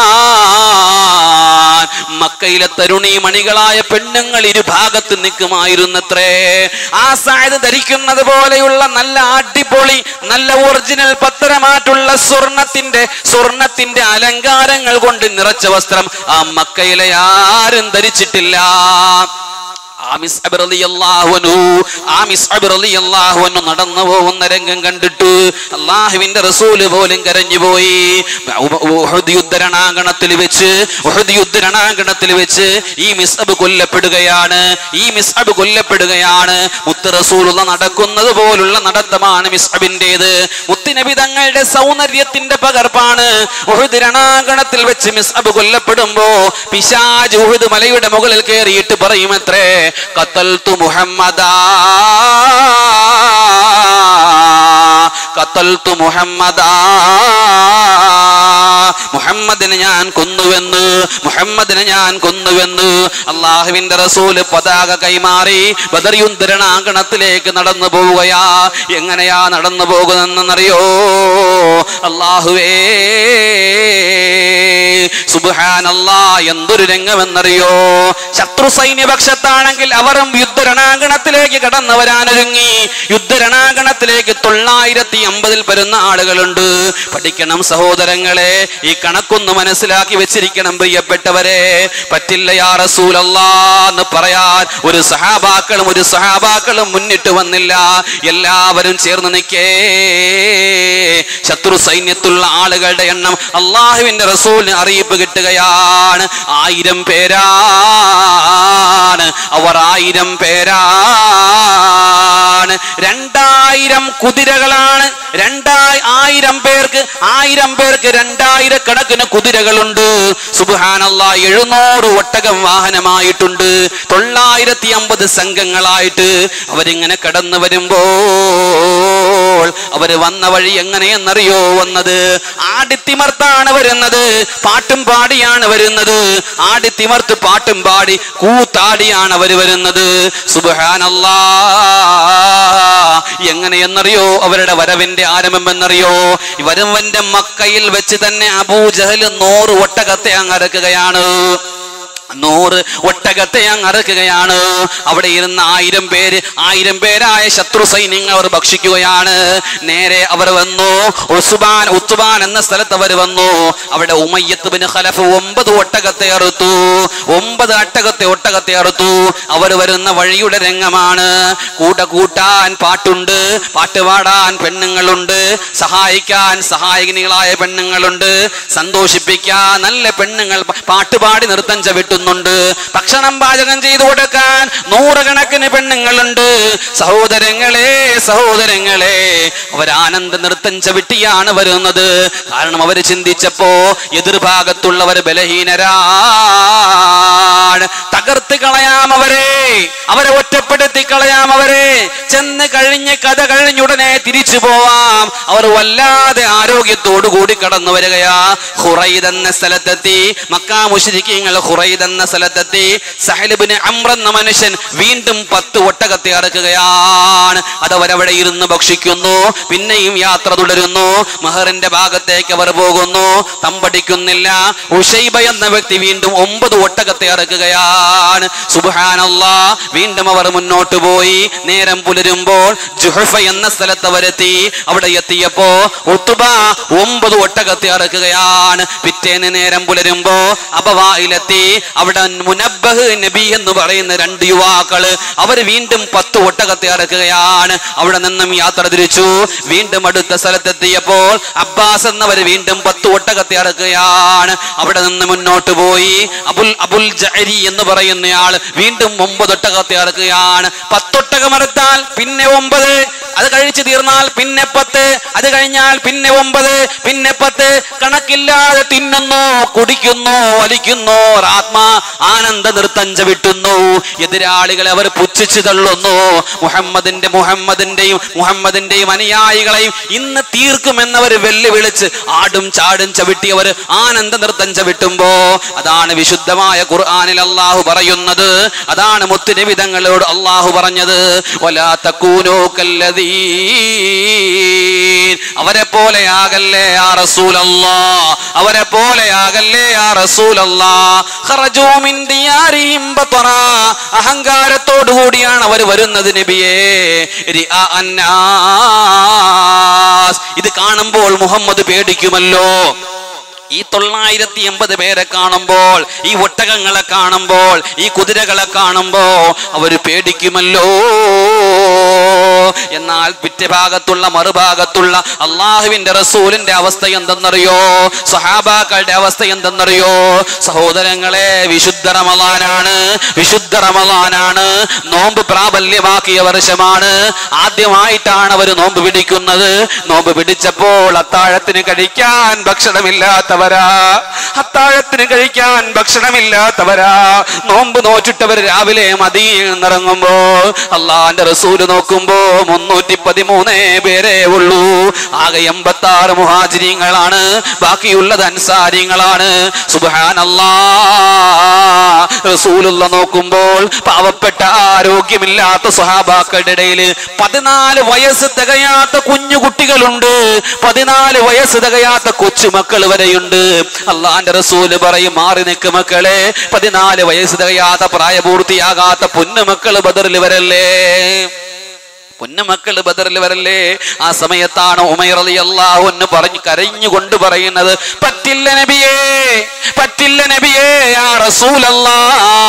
കാണാൻ മക്കയിലെ തരുണി മണികളായ പെണ്ണുങ്ങൾ ഇരുഭാഗത്ത് നിൽക്കുമായിരുന്നത്രേ ആ സായത് ധരിക്കുന്നത് പോലെയുള്ള നല്ല അടിപൊളി നല്ല ഒറിജിനൽ പത്തരമാറ്റുള്ള സ്വർണത്തിന്റെ സ്വർണത്തിന്റെ അലങ്കാരങ്ങൾ കൊണ്ട് നിറച്ച വസ്ത്രം ആ മക്കയിലെ ആരും ധരിച്ചിട്ടില്ല ആമിസ് അബ് റളിയല്ലാഹു അൻഹു, ആമിസ് അബ് റളിയല്ലാഹു അൻഹു നടന്നു പോകുന്ന രംഗം കണ്ടിട്ട് അള്ളാഹുവിന്റെ റസൂല് പോലും കരഞ്ഞുപോയി ഉഹദ് യുദ്ധരണാങ്കണത്തിൽ വെച്ച് ഉഹദ് യുദ്ധരണാങ്കണത്തിൽ വെച്ച് ഈ മിസ്അബ് കൊല്ലപ്പെടുകയാണ് ഈ മിസ്അബ് കൊല്ലപ്പെടുകയാണ് മുത്ത് റസൂലുള്ള നടക്കുന്നത് പോലുള്ള നടത്തമാണ് മിസ്അബിന്റേത് മുത്തുനബി തങ്ങളുടെ സൗന്ദര്യത്തിന്റെ പകർപ്പാണ് ഉഹദ് രണാങ്കണത്തിൽ വെച്ച് മിസ്അബ് കൊല്ലപ്പെടുമ്പോ പിശാജ് ഉഹദ് മലയുടെ മുകളിൽ കയറിയിട്ട് പറയുമത്രേ കത്തൽത്തു മുഹമ്മദാ കത്തൽത്തു മുഹമ്മദാ മുഹമ്മദിനെ ഞാൻ കൊന്നുവെന്ന് മുഹമ്മദിനെ ഞാൻ കൊന്നുവെന്ന് അള്ളാഹുവിന്റെ റസൂല് പതാക കൈമാറി ബദർയുദ്ധരണാങ്കണത്തിലേക്ക് നടന്നു പോവുകയാ എങ്ങനെയാ നടന്നു പോകുന്നെന്നറിയോ അള്ളാഹുവേ സുബ്ഹാനല്ലാ എന്തൊരു രംഗമെന്നറിയോ ശത്രു സൈന്യപക്ഷത്താണെങ്കിൽ അവരും യുദ്ധരണാങ്കണത്തിലേക്ക് കടന്നു വരാനൊരുങ്ങി യുദ്ധരണാങ്കണത്തിലേക്ക് തൊള്ളായിരത്തി അമ്പതിൽ വരുന്ന ആളുകളുണ്ട് പഠിക്കണം സഹോദരങ്ങളെ ഈ കണക്കൊന്ന് മനസ്സിലാക്കി വെച്ചിരിക്കണം പ്രിയപ്പെട്ടവരെ പറ്റില്ല യാ റസൂലല്ലാ എന്ന് പറയാൻ ഒരു സഹാബാക്കളും ഒരു സഹാബാക്കളും മുന്നിട്ട് വന്നില്ല എല്ലാവരും ചേർന്ന് നിൽക്കേ ശത്രു സൈന്യത്തുള്ള ആളുകളുടെ എണ്ണം അള്ളാഹുവിന്റെ റസൂലിന് അറിയിപ്പ് കിട്ടുകയാണ് ആയിരം പേരാണ് അവർ ആയിരം പേരാണ് രണ്ടായിരം കുതിരകളാണ് രണ്ടായി ആയിരം പേർക്ക് ആയിരം പേർക്ക് രണ്ടായിരക്കണക്കിന് കുതിരകളുണ്ട് സുബാനല്ല എഴുന്നൂറ് ഒട്ടകം വാഹനമായിട്ടുണ്ട് തൊള്ളായിരത്തി അമ്പത് സംഘങ്ങളായിട്ട് അവരിങ്ങനെ കടന്നു വരുമ്പോൾ അവര് വന്ന വഴി എങ്ങനെയെന്നറിയോ വന്നത് ആടിത്തിമർത്താണ് വരുന്നത് പാട്ടും പാടിയാണ് വരുന്നത് ആടിത്തിമർത്ത് പാട്ടും പാടി കൂത്താടിയാണ് അവർ വരുന്നത് സുബഹാനല്ലാ എങ്ങനെയെന്നറിയോ അവരുടെ വരവിന്റെ ആരംഭം എന്നറിയോ വരവന്റെ മക്കയിൽ വെച്ച് തന്നെ അബൂജഹൽ നൂറ് ഒട്ടകത്തെ അങ്ങറക്കുകയാണ് നൂറ് ഒട്ടകത്തെ അങ്ങ് അറക്കുകയാണ് അവിടെ ഇരുന്ന ആയിരം പേര് ആയിരം പേരായ ശത്രു സൈന്യങ്ങൾ അവർ ഭക്ഷിക്കുകയാണ് നേരെ അവർ വന്നു ഉസ്ബാൻ ഉത്തുബാൻ എന്ന സ്ഥലത്ത് അവർ വന്നു അവിടെ ഉമയ്യത്ത് ബിൻ ഖലഫ് ഒമ്പത് ഒട്ടകത്തെ അറുത്തു ഒമ്പത് ഒട്ടകത്തെ ഒട്ടകത്തെ അറുത്തു അവർ വരുന്ന വഴിയുടെ രംഗമാണ് കൂട്ട കൂട്ടാൻ പാട്ടുണ്ട് പാട്ട് പാടാൻ പെണ്ണുങ്ങളുണ്ട് സഹായിക്കാൻ സഹായകിനികളായ പെണ്ണുങ്ങളുണ്ട് സന്തോഷിപ്പിക്കാൻ നല്ല പെണ്ണുങ്ങൾ പ- പാട്ടുപാടി നൃത്തം ചവിട്ടുന്നുണ്ട് ഭക്ഷണം പാചകം ചെയ്തു കൊടുക്കാൻ നൂറുകണക്കിന് പെണ്ണുങ്ങളുണ്ട് സഹോദരങ്ങളെ സഹോദരങ്ങളെ അവർ ആനന്ദ നൃത്തം ചവിട്ടിയാണ് വരുന്നത് കാരണം അവർ ചിന്തിച്ചപ്പോ എതിർഭാഗത്തുള്ളവർ ബലഹീനരാണ് കളയുകയാണ് തകർത്ത് കളയാം അവരെ അവരെ ഒറ്റപ്പെടുത്തി കളയാം അവരെ ചെന്ന് കഴിഞ്ഞ് കഥ കഴിഞ്ഞുടനെ തിരിച്ചു പോവാം അവർ വല്ലാതെ ആരോഗ്യത്തോടു കൂടി കടന്നു വരികയാ ഹുറൈദ് എന്ന സ്ഥലത്തെത്തി മക്കാ മുഷരിക്കങ്ങൾ ഹുറൈദ് എന്ന സ്ഥലത്തെത്തി സഹലിബിന് അമ്ര എന്ന മനുഷ്യൻ വീണ്ടും പത്ത് ഒട്ടകത്തെ അറക്കുകയാണ് അതവരവിടെ ഇരുന്ന് ഭക്ഷിക്കുന്നു പിന്നെയും യാത്ര തുടരുന്നു മഹറിന്റെ ഭാഗത്തേക്ക് അവർ പോകുന്നു തമ്പടിക്കുന്നില്ല ഉഷൈബ എന്ന വ്യക്തി വീണ്ടും ഒമ്പത് ഒട്ടകത്തെ അറക്കുകയാണ് സുബാനല്ലാ വീണ്ടും അവർ മുന്നോട്ട് പോയി നേരം പുലരുമ്പോൾ ജുഹഫ എന്ന സ്ഥലത്ത് അവരെത്തി അവിടെ എത്തിയപ്പോ ഉത്തുബ ഒമ്പത് ഒട്ടകത്തെ അറക്കുകയാണ് പിറ്റേന്ന് നേരം പുലരുമ്പോ അപവായിലെത്തി അവിടെ മുനബ്ബഹ് നബി എന്ന് പറയുന്ന രണ്ട് യുവാക്കള് അവർ വീണ്ടും പത്ത് ഒട്ടകത്തെ അറക്കുകയാണ് അവിടെ നിന്നും യാത്ര തിരിച്ചു വീണ്ടും അടുത്ത സ്ഥലത്തെത്തിയപ്പോൾ അബ്ബാസ് എന്നവർ വീണ്ടും പത്ത് ഒട്ടകത്തെ അറക്കുകയാണ് അവിടെ നിന്ന് മുന്നോട്ട് പോയി അബുൽ അബുൽ ജഅരി എന്ന് പറയുന്നയാൾ വീണ്ടും ഒമ്പത് ഒട്ടകത്തെ അറക്കുകയാണ് പത്തൊട്ടകം അറുത്താൽ പിന്നെ ഒമ്പത് അത് കഴിച്ചു തീർന്നാൽ പിന്നെ പത്ത് അത് കഴിഞ്ഞാൽ പിന്നെ ഒമ്പത് പിന്നെ പത്ത് കണക്കില്ലാതെ തിന്നുന്നു കുടിക്കുന്നു വലിക്കുന്നു ആത്മാ ആനന്ദ നൃത്തം ചവിട്ടുന്നു എതിരാളികളെ അവർ പുച്ഛിച്ചു തള്ളുന്നു മുഹമ്മദിന്റെ മുഹമ്മദിന്റെയും മുഹമ്മദിന്റെയും അനുയായികളെയും ഇന്ന് തീർക്കുമെന്നവർ വെല്ലുവിളിച്ച് ആടും ചാടും ചവിട്ടി അവർ ആനന്ദ നൃത്തം ചവിട്ടുമ്പോ അതാണ് വിശുദ്ധമായ ഖുർആനിൽ അള്ളാഹു പറയുന്നത് അതാണ് മുത്തുനിവിധങ്ങളോട് അള്ളാഹു പറഞ്ഞത് വലാ തക്കൂനോ കല്ലതീ അവരെ പോലെയാകല്ലേ ആ റസൂലല്ലാ അവരെ പോലെയാകല്ലേ ആ റസൂലല്ലാ ഖറജൂ മിൻ ദിയാരിഹിം ബത്റാ അഹങ്കാരത്തോടു കൂടിയാണ് അവർ വരുന്നത് നബിയേ റിആ അന്നാസ് ഇത് കാണുമ്പോൾ മുഹമ്മദ് പേടിക്കുമല്ലോ ഈ തൊള്ളായിരത്തി എൺപത് പേരെ കാണുമ്പോൾ ഈ ഒട്ടകങ്ങളെ കാണുമ്പോൾ ഈ കുതിരകളെ കാണുമ്പോ അവര് പേടിക്കുമല്ലോ എന്നാൽ പിറ്റേ ഭാഗത്തുള്ള മറുഭാഗത്തുള്ള അള്ളാഹുവിന്റെ റസൂലിന്റെ അവസ്ഥ എന്തെന്നറിയോ സഹാബാക്കളുടെ അവസ്ഥ എന്തെന്നറിയോ സഹോദരങ്ങളെ വിശുദ്ധ റമദാനാണ് വിശുദ്ധ റമദാനാണ് നോമ്പ് പ്രാബല്യമാക്കിയ വർഷമാണ് ആദ്യമായിട്ടാണ് അവർ നോമ്പ് പിടിക്കുന്നത് നോമ്പ് പിടിച്ചപ്പോൾ അത്താഴത്തിന് കഴിക്കാൻ ഭക്ഷണമില്ലാത്തവരാ അത്താഴത്തിന് കഴിക്കാൻ ഭക്ഷണമില്ലാത്തവരാ നോമ്പ് നോച്ചിട്ടവർ രാവിലെ മതിയിൽ നിന്നിറങ്ങുമ്പോ അള്ളാന്റെ റസൂല് നോക്കുമ്പോ മുന്നൂറ്റി പതിമൂന്നേ പേരേ ഉള്ളൂ ആകെ എൺപത്തി ആറ് മുഹാജിരിങ്ങളാണ് ബാക്കിയുള്ളത് അൻസാരിങ്ങളാണ് സുബാനല്ലാ റസൂലുള്ള നോക്കുമ്പോൾ പാവപ്പെട്ട ആരോഗ്യമില്ലാത്ത സ്വഹാബാക്കളുടെ ഇടയിൽ പതിനാല് വയസ്സ് തികയാത്ത കുഞ്ഞു കുട്ടികളുണ്ട് പതിനാല് വയസ്സ് തികയാത്ത കൊച്ചുമക്കൾ വരെയുണ്ട് അള്ളാന്റെ റസൂല് പറയും മാറി നിൽക്ക് മക്കളെ പതിനാല് വയസ്സ് തികയാത്ത പ്രായപൂർത്തിയാകാത്ത പൊന്നുമക്കൾ ബദറിൽ വരല്ലേ പൊന്നുമക്കൾ ബദറിൽ വരല്ലേ ആ സമയത്താണ് ഉമൈർ അലി അള്ളാഹു എന്ന് പറഞ്ഞു കരഞ്ഞുകൊണ്ട് പറയുന്നത് പറ്റില്ല നബിയേ പറ്റില്ല നബിയേ ആ റസൂലല്ലാ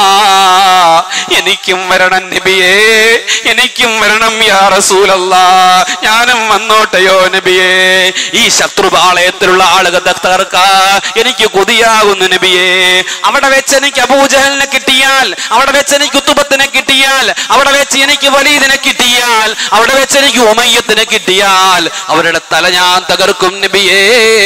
എനിക്കും വരണം നബിയേ എനിക്കും വരണം യാ റസൂലല്ലാ ഞാനും വന്നോട്ടെയോ നബിയേ ഈ ശത്രുപാളയത്തിലുള്ള ആളുകൾ തകർക്ക എനിക്ക് കൊതിയാകുന്നു നബിയേ അവിടെ വെച്ച് എനിക്ക് അബൂജഹലിനെ കിട്ടിയാൽ അവിടെ വെച്ച് എനിക്ക് ഉത്തുബത്തിനെ കിട്ടിയാൽ അവിടെ വെച്ച് എനിക്ക് വലീദിനെ കിട്ടിയാൽ അവിടെ വെച്ച് എനിക്ക് ഉമയ്യത്തിനെ കിട്ടിയാൽ അവരുടെ തല ഞാൻ തകർക്കും നബിയേ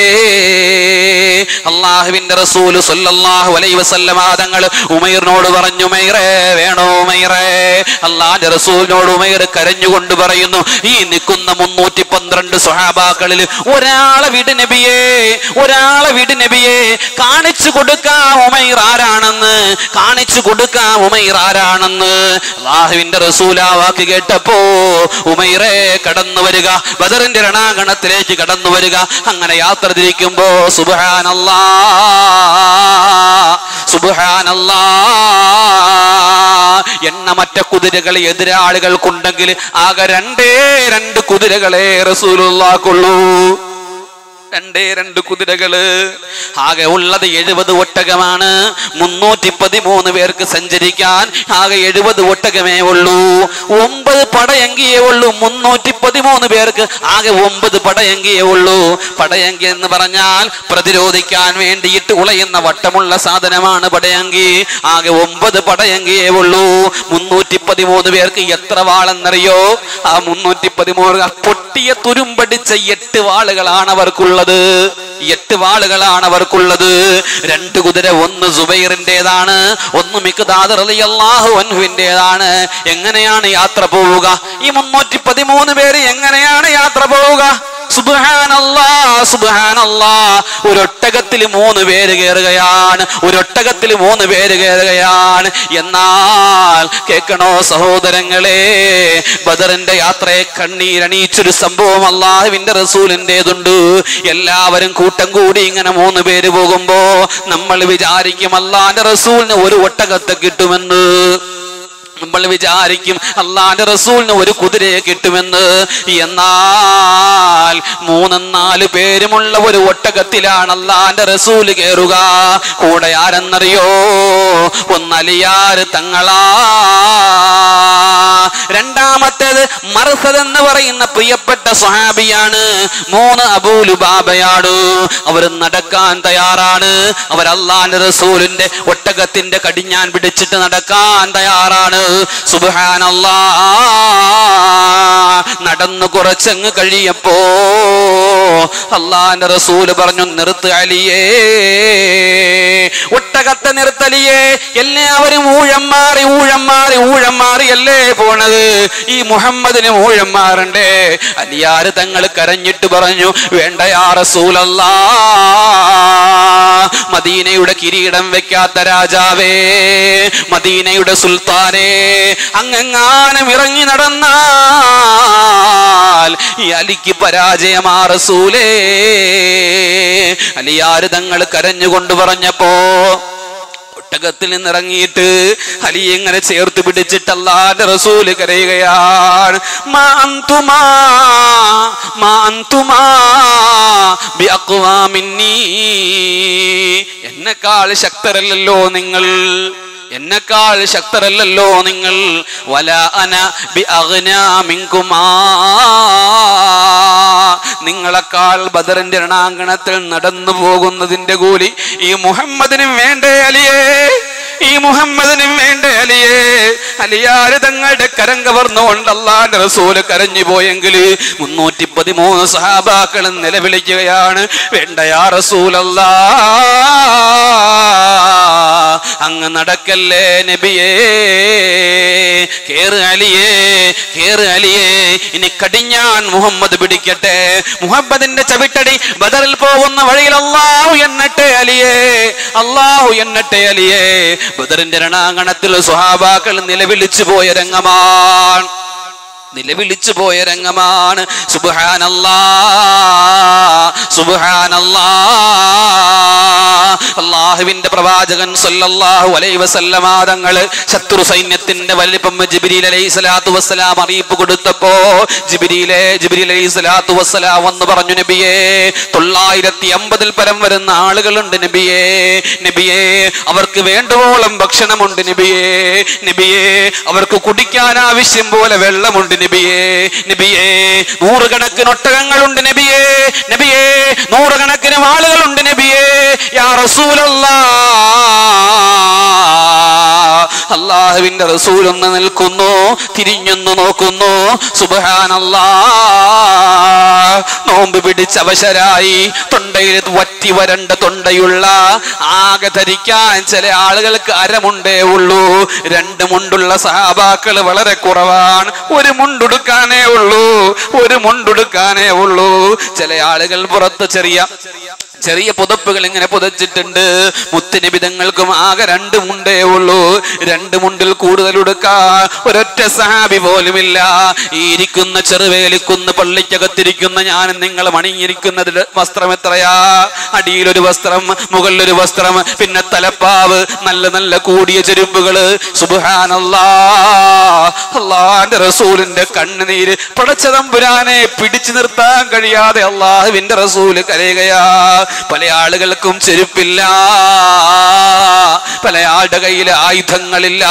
അള്ളാഹുവിന്റെ റസൂല് സല്ലല്ലാഹു അലൈഹി വസല്ലമ തങ്ങൾ ഉമൈറിനോട് പറഞ്ഞു ഉമൈറേ വേണോ ഉമൈറേ അള്ളാഹിന്റെ റസൂലിനോട് ഉമൈർ കരഞ്ഞുകൊണ്ട് പറയുന്നു ഈ നിൽക്കുന്ന മുന്നൂറ്റി പന്ത്രണ്ട് സ്വഹാബാക്കളിൽ ഒരാളെ വിട് നബിയേ ഒരാളെ വിട് നബിയേ കാണിച്ചു കൊടുക്കാം ഉമൈർ ആരാണെന്ന് കാണിച്ചു കൊടുക്കാം ഉമൈർ ആരാണെന്ന് അള്ളാഹുവിന്റെ റസൂൽ ആ വാക്ക് കേട്ടപ്പോ ഉമൈറെ കടന്നു വരിക ബദറിന്റെ രണാങ്കണത്തിലേക്ക് കടന്നു വരിക അങ്ങനെ യാത്ര തിരിക്കുമ്പോ സുബാനല്ലാ സുബാനല്ലാ എണ്ണമറ്റ കുതിരകൾ എതിരാളികൾക്കുണ്ടെങ്കിൽ ആകെ രണ്ടേ രണ്ട് കുതിരകളെ റസൂലുള്ളാക്കുള്ളൂ രണ്ടേ രണ്ട് കുതിരകള് ആകെ ഉള്ളത് എഴുപത് ഒട്ടകമാണ് മുന്നൂറ്റി പതിമൂന്ന് പേർക്ക് സഞ്ചരിക്കാൻ ആകെ എഴുപത് ഒട്ടകമേ ഉള്ളൂ ഒമ്പത് പടയങ്കിയേ ഉള്ളൂ മുന്നൂറ്റി പതിമൂന്ന് പേർക്ക് ആകെ ഒമ്പത് പടയങ്കിയേ ഉള്ളൂ പടയങ്കി എന്ന് പറഞ്ഞാൽ പ്രതിരോധിക്കാൻ വേണ്ടിയിട്ട് ഉളയുന്ന വട്ടമുള്ള സാധനമാണ് പടയങ്കി ആകെ ഒമ്പത് പടയങ്കിയേ ഉള്ളൂ മുന്നൂറ്റി പതിമൂന്ന് പേർക്ക് എത്ര വാളെന്നറിയോ ആ മുന്നൂറ്റി പതിമൂന്ന് പൊട്ടിയ തുരുമ്പടിച്ച എട്ട് വാളുകളാണ് അവർക്കുള്ളത് അവർക്കുള്ളത് എട്ട് വാളുകളാണ് അവർക്കുള്ളത് രണ്ട് കുതിര ഒന്ന് സുബൈറിന്റേതാണ് ഒന്ന് മിക്താദ് റളിയല്ലാഹു അൻഹുവിന്റേതാണ് എങ്ങനെയാണ് യാത്ര പോവുക ഈ മുന്നൂറ്റി പതിമൂന്ന് പേര് എങ്ങനെയാണ് യാത്ര പോവുക സുബ്ഹാനല്ലാ സുബ്ഹാനല്ലാ ഒരൊട്ടകത്തിൽ മൂന്ന് പേര് കയറുകയാണ് ഒരൊട്ടകത്തിൽ മൂന്ന് പേര് കയറുകയാണ് എന്നാൽ കേൾക്കണോ സഹോദരങ്ങളെ ബദറിന്റെ യാത്രയെ കണ്ണീരണിയിച്ചൊരു സംഭവം അള്ളാഹുവിന്റെ റസൂലിൻ്റെതുണ്ട് എല്ലാവരും കൂട്ടം കൂടി ഇങ്ങനെ മൂന്ന് പേര് പോകുമ്പോ നമ്മൾ വിചാരിക്കും അള്ളാന്റെ റസൂലിന് ഒരു ഒട്ടകത്തെ കിട്ടുമെന്ന് നമ്മൾ വിചാരിക്കും അള്ളാന്റെ റസൂലിന് ഒരു കുതിരയെ കിട്ടുമെന്ന് എന്നാൽ മൂന്നും നാല് പേരുമുള്ള ഒരു ഒട്ടകത്തിലാണ് അള്ളാന്റെ റസൂല് കയറുക കൂടെ ആരെന്നറിയോ ഒന്നലിയാറ് തങ്ങളാ രണ്ടാമത്തേത് മർസദ് എന്ന് പറയുന്ന പ്രിയപ്പെട്ട സ്വഹാബിയാണ് മൂന്ന് അബൂലുബാബയാണ് അവർ നടക്കാൻ തയ്യാറാണ് അവർ അള്ളാന്റെ റസൂലിന്റെ ഒട്ടകത്തിന്റെ കടിഞ്ഞാൻ പിടിച്ചിട്ട് നടക്കാൻ തയ്യാറാണ് സുബാനല്ലാ നടന്നു കുറച്ചങ്ങ് കഴിയപ്പോ അള്ളാന്റെ റസൂല് പറഞ്ഞു നിർത്ത് അലിയേ ഒട്ടകത്തെ നിർത്തലിയേ എല്ലാവരും ഊഴം മാറി ഊഴം മാറി ഊഴം മാറിയല്ലേ പോണത് ഈ മുഹമ്മദിന് ഊഴം മാറണ്ടേ അലിയാര് തങ്ങൾ കരഞ്ഞിട്ട് പറഞ്ഞു വേണ്ട യാ റസൂലല്ലാ മദീനയുടെ കിരീടം വെക്കാത്ത രാജാവേ മദീനയുടെ സുൽത്താനെ അങ്ങെങ്ങാനും ഇറങ്ങി നടന്നാൽ ഈ അലിക്ക് പരാജയമാ റസൂലേ അലിയാര് തങ്ങൾ കരഞ്ഞുകൊണ്ട് പറഞ്ഞപ്പോ ഒട്ടകത്തിൽ നിന്നിറങ്ങിയിട്ട് അലി എങ്ങനെ ചേർത്ത് പിടിച്ചിട്ട് അല്ലാന്റെ റസൂല് കരയുകയാണ് മാ അന്തുമാ മാ അന്തുമാ ബി അഖ്വാ മിന്നീ. എന്നെക്കാൾ ശക്തരല്ലല്ലോ നിങ്ങൾ എന്നെക്കാൾ ശക്തരല്ലല്ലോ നിങ്ങൾ വല അന ബി അഗ്നാ മിൻകുമാ. നിങ്ങളെക്കാൾ ബദറിന്റെ രണാങ്കണത്തിൽ നടന്നു പോകുന്നതിന്റെ കൂലി ഈ മുഹമ്മദിനും വേണ്ടേ അലിയേ ഈ മുഹമ്മദിനും വേണ്ടേ അലിയേ അലിയാര് തങ്ങളുടെ കരം കവർന്നുകൊണ്ട് അള്ളാന്റെ റസൂല് കരഞ്ഞു പോയെങ്കിൽ മുന്നൂറ്റി പതിമൂന്ന് സഹാബാക്കൾ നിലവിളിക്കുകയാണ് വേണ്ടയാ റസൂലല്ലാ അങ്ങ് നടക്കല്ലേ നബിയേ കേറ് അലിയേ കേറ് അലിയേ ഇനി കടിഞ്ഞാൻ മുഹമ്മദ് പിടിക്കട്ടെ മുഹമ്മദിന്റെ ചവിട്ടടി ബദറിൽ പോകുന്ന വഴിയിൽ അള്ളാഹു എന്നട്ടെ അലിയേ അള്ളാഹു എന്നട്ടെ അലിയേ ബദറിന്റെ രണാങ്കണത്തിൽ സുഹാബാക്കൾ നിലവിളിച്ചു പോയ രംഗമാണ് നിലവിളിച്ചു പോയ രംഗമാണ് സുബ്ഹാനല്ലാ സുബ്ഹാനല്ലാ അള്ളാഹുവിന്റെ പ്രവാചകൻ സല്ലല്ലാഹു അലൈഹി വസല്ലമ തങ്ങള് ശത്രു സൈന്യത്തിന്റെ വലിപ്പം ജിബ്രീൽ അലൈഹി സ്വലാത്തു വസ്സലാം അറിയിപ്പ് കൊടുത്തപ്പോ ജിബ്രീലെ ജിബ്രീൽ അലൈഹി സ്വലാത്തു വസ്സലാം എന്ന് പറഞ്ഞു നബിയേ തൊള്ളായിരത്തി അമ്പതിൽ പരം വരുന്ന ആളുകളുണ്ട് നബിയേ നബിയേ അവർക്ക് വേണ്ടുവോളം ഭക്ഷണമുണ്ട് നബിയേ നബിയേ അവർക്ക് കുടിക്കാൻ ആവശ്യം പോലെ വെള്ളമുണ്ട് നബിയേ നബിയേ നൂറുകണക്കിന് ഒട്ടകങ്ങളുണ്ട് നബിയേ നബിയേ നൂറുകണക്കിന് ആളുകളുണ്ട് നബിയേ യാ റസൂലല്ലാ അള്ളാഹുവിന്റെ റസൂൽ ഒന്ന് നിൽക്കുന്നു തിരിഞ്ഞൊന്ന് നോക്കുന്നു സുബഹാനല്ലാ നോമ്പ് പിടിച്ച് അവശരായി തൊണ്ടയിൽ വറ്റി വരണ്ട തൊണ്ടയുള്ള ആകെ ധരിക്കാൻ ചില ആളുകൾക്ക് അരമുണ്ടേ ഉള്ളൂ രണ്ട് മുണ്ടുള്ള സഹാബാക്കൾ വളരെ കുറവാണ് ഒരു മുണ്ടുടുക്കാനേ ഉള്ളൂ ഒരു മുണ്ടുടുക്കാനേ ഉള്ളൂ ചില ആളുകൾ പുറത്ത് ചെറിയ ചെറിയ പുതപ്പുകൾ ഇങ്ങനെ പുതച്ചിട്ടുണ്ട് മുത്തുനിബിതങ്ങൾക്കും ആകെ രണ്ട് മുണ്ടേ ഉള്ളൂ രണ്ട് മുണ്ടിൽ കൂടുതൽ ഉടുക്കാൻ ഒരൊറ്റ സഹാബി പോലുമില്ല ഈ ഇരിക്കുന്ന ചെറുവേലിക്കുന്ന പള്ളിക്കകത്തിരിക്കുന്ന ഞാൻ നിങ്ങൾ അണിഞ്ഞിരിക്കുന്നതിൽ വസ്ത്രം എത്രയാ അടിയിലൊരു വസ്ത്രം മുകളിലൊരു വസ്ത്രം പിന്നെ തലപ്പാവ് നല്ല നല്ല കൂടിയ ചെരുപ്പുകള് സുബാനല്ലാ അള്ളാന്റെ റസൂലിന്റെ കണ്ണുനീര് പടച്ചതമ്പുരാനെ പിടിച്ചു നിർത്താൻ കഴിയാതെ അള്ളാഹുവിന്റെ റസൂല് കരയുകയാ പല ആളുകൾക്കും ചെരുപ്പില്ല പല ആളുടെ കയ്യിൽ ആയുധങ്ങളില്ല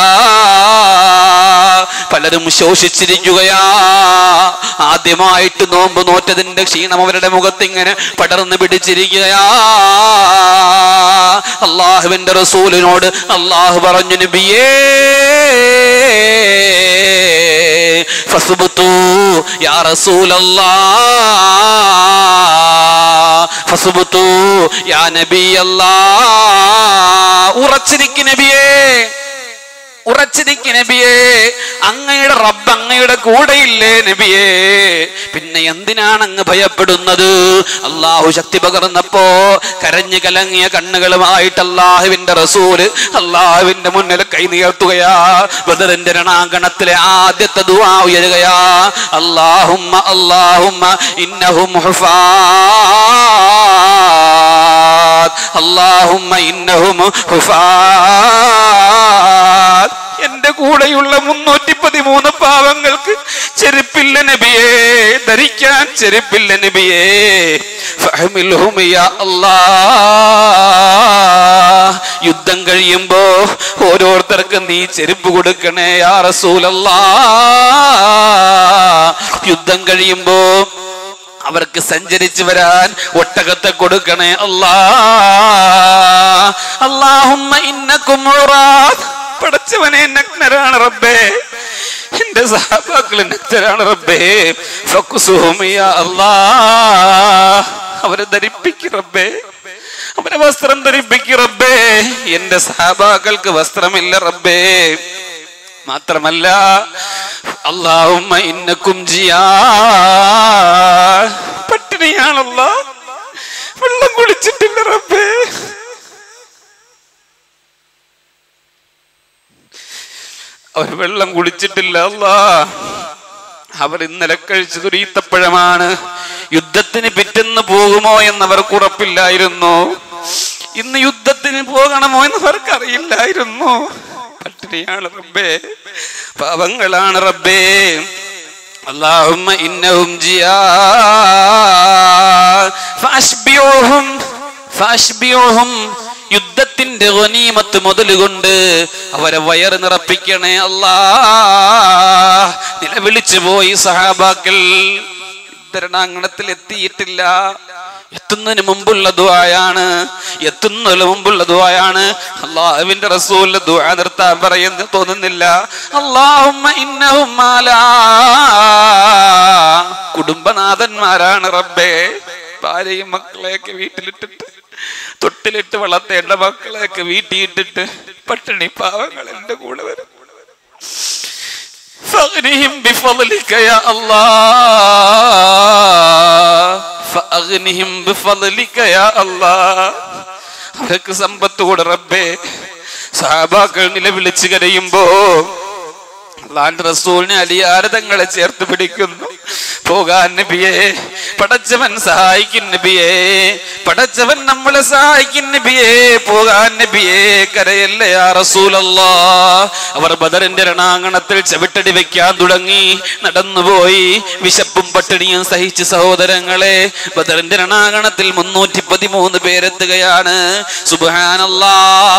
പലരും ശോഷിച്ചിരിക്കുകയാ ആദ്യമായിട്ട് നോമ്പ് നോറ്റതിന്റെ ക്ഷീണം അവരുടെ മുഖത്ത് ഇങ്ങനെ പടർന്നു പിടിച്ചിരിക്കുകയാ അള്ളാഹുവിന്റെ റസൂലിനോട് അള്ളാഹു പറഞ്ഞു നബിയേ ഫസ്ബുത്തൂ യാ റസൂലല്ലാ ഫസുബുത്തു യാ നബിയല്ലാ ഉറച്ചിരിക്കും നബിയേ ഉറച്ചിരിക്കും നബിയേ അങ്ങയുടെ റബ്ബ് അങ്ങയുടെ കൂടെയില്ലേ നബിയേ പിന്നെ എന്തിനാണ് അങ്ങ് ഭയപ്പെടുന്നത് അള്ളാഹു ശക്തി പകർന്നപ്പോ കരഞ്ഞു കലങ്ങിയ കണ്ണുകളുമായിട്ട് അള്ളാഹുവിന്റെ റസൂല് അള്ളാഹുവിന്റെ മുന്നിൽ കൈ നീർത്തുകയാ ബദറിന്റെ രണാങ്കണത്തിലെ ആദ്യത്തെ ദുആ ഉയരുകയാ അള്ളാഹുമ്മ അള്ളാഹുമ്മ ഇന്നഹും ഹുഫാത്ത് അള്ളാഹുമ്മ ഇന്നഹും ഹുഫാത്ത് എന്റെ കൂടെയുള്ള മുന്നൂറ്റി പതിമൂന്ന് പാവങ്ങൾക്ക് ചെരുപ്പില്ല നബിയേ ധരിക്കാൻ ചെരുപ്പില്ല നബിയേ ഫഹ്മിൽഹും യാ അല്ലാഹ്. യുദ്ധം കഴിയുമ്പോ ഓരോരുത്തർക്കും നീ ചെരുപ്പ് കൊടുക്കണേ യാ റസൂലല്ലാ യുദ്ധം കഴിയുമ്പോ അവർക്ക് സഞ്ചരിച്ചു വരാൻ ഒട്ടകത്തെ കൊടുക്കണേ അല്ലാ അല്ലാഹുമ്മ ഇന്നക്കും ഉറാത്ത്. പടച്ചവനെ നഗ്നരാണ് റബ്ബേ എന്റെ സഹാബാക്കള് നഗ്നരാണ് റബ്ബേ ഫക്കുസുഹും യാ അല്ലാ അവരെ ധരിപ്പിക്കും റബ്ബേ അവരെ വസ്ത്രം ധരിപ്പിക്കും റബ്ബേ എന്റെ സഹാബാക്കൾക്ക് വസ്ത്രമില്ല റബ്ബേ മാത്രമല്ല അള്ളാഹുമ്മ ഇന്നക്കും ജിയാ പട്ടിണിയാണല്ല വെള്ളം കുളിച്ചിട്ടില്ല റബ്ബേ അവർ വെള്ളം കുളിച്ചിട്ടില്ല അല്ലാ അവർ ഇന്നലെ കഴിച്ചതൊരു ഈത്തപ്പഴമാണ് യുദ്ധത്തിന് പിറ്റെന്ന് പോകുമോ എന്നവർക്ക് ഉറപ്പില്ലായിരുന്നു ഇന്ന് യുദ്ധത്തിന് പോകണമോ എന്നവർക്ക് അറിയില്ലായിരുന്നു പട്ടിണിയാണ് റബ്ബേ പാവങ്ങളാണ് റബ്ബേ اللهم إنهم جياع فأشبعهم فأشبعهم യുദ്ധത്തിന്റെ ഗനീമത്ത് മുതലുകൊണ്ട് അവരെ വയറ് നിറപ്പിക്കണേ അല്ലാ നിലവിളിച്ചു പോയി സഹാബാക്കൾ യുദ്ധരണാങ്കണത്തിൽ എത്തിയിട്ടില്ല എത്തുന്നതിന് മുമ്പുള്ള ദുആയാണ് എത്തുന്നതിന് മുമ്പുള്ള ദുആയാണ് അള്ളാഹുവിന്റെ റസൂലിന്റെ ദുആ നിർത്താൻ പറയുന്നു തോന്നുന്നില്ല അള്ളാഹുമ്മ ഇന്നഹും മാലാ കുടുംബനാഥന്മാരാണ് റബ്ബേ ഭാര്യയും മക്കളെയൊക്കെ വീട്ടിലിട്ടിട്ട് തൊട്ടിലിട്ട് വളർത്തേണ്ട മക്കളെയൊക്കെ വീട്ടിയിട്ടിട്ട് പട്ടിണി പാവങ്ങൾ എന്റെ കൂടെ വരും فاغنهم بفضلك يا الله فاغنهم بفضلك يا الله അവർക്ക് സമ്പത്ത് കൂടെ റബ്ബേ സഹാബാക്കൾ നിലവിളിച്ച് കരയുമ്പോ അള്ളാന്റെ റസൂലിനെ അലിയാരെ തങ്ങളെ ചേർത്ത് പിടിക്കുന്നു പോകാൻ നബിയെ പടച്ചവൻ സഹായിക്കും നബിയെ പടച്ചവൻ നമ്മളെ സഹായിക്കും നബിയെ പോകാൻ നബിയെ കരയല്ലേ ആ റസൂലല്ലാ അവർ ബദറിന്റെ രണാങ്കണത്തിൽ ചവിട്ടടി വെക്കാൻ തുടങ്ങി നടന്നുപോയി വിശപ്പും പട്ടിണിയും സഹിച്ച് സഹോദരങ്ങളെ ബദറിന്റെ രണാങ്കണത്തിൽ മുന്നൂറ്റി പതിമൂന്ന് പേരെത്തുകയാണ് സുബാനല്ലാ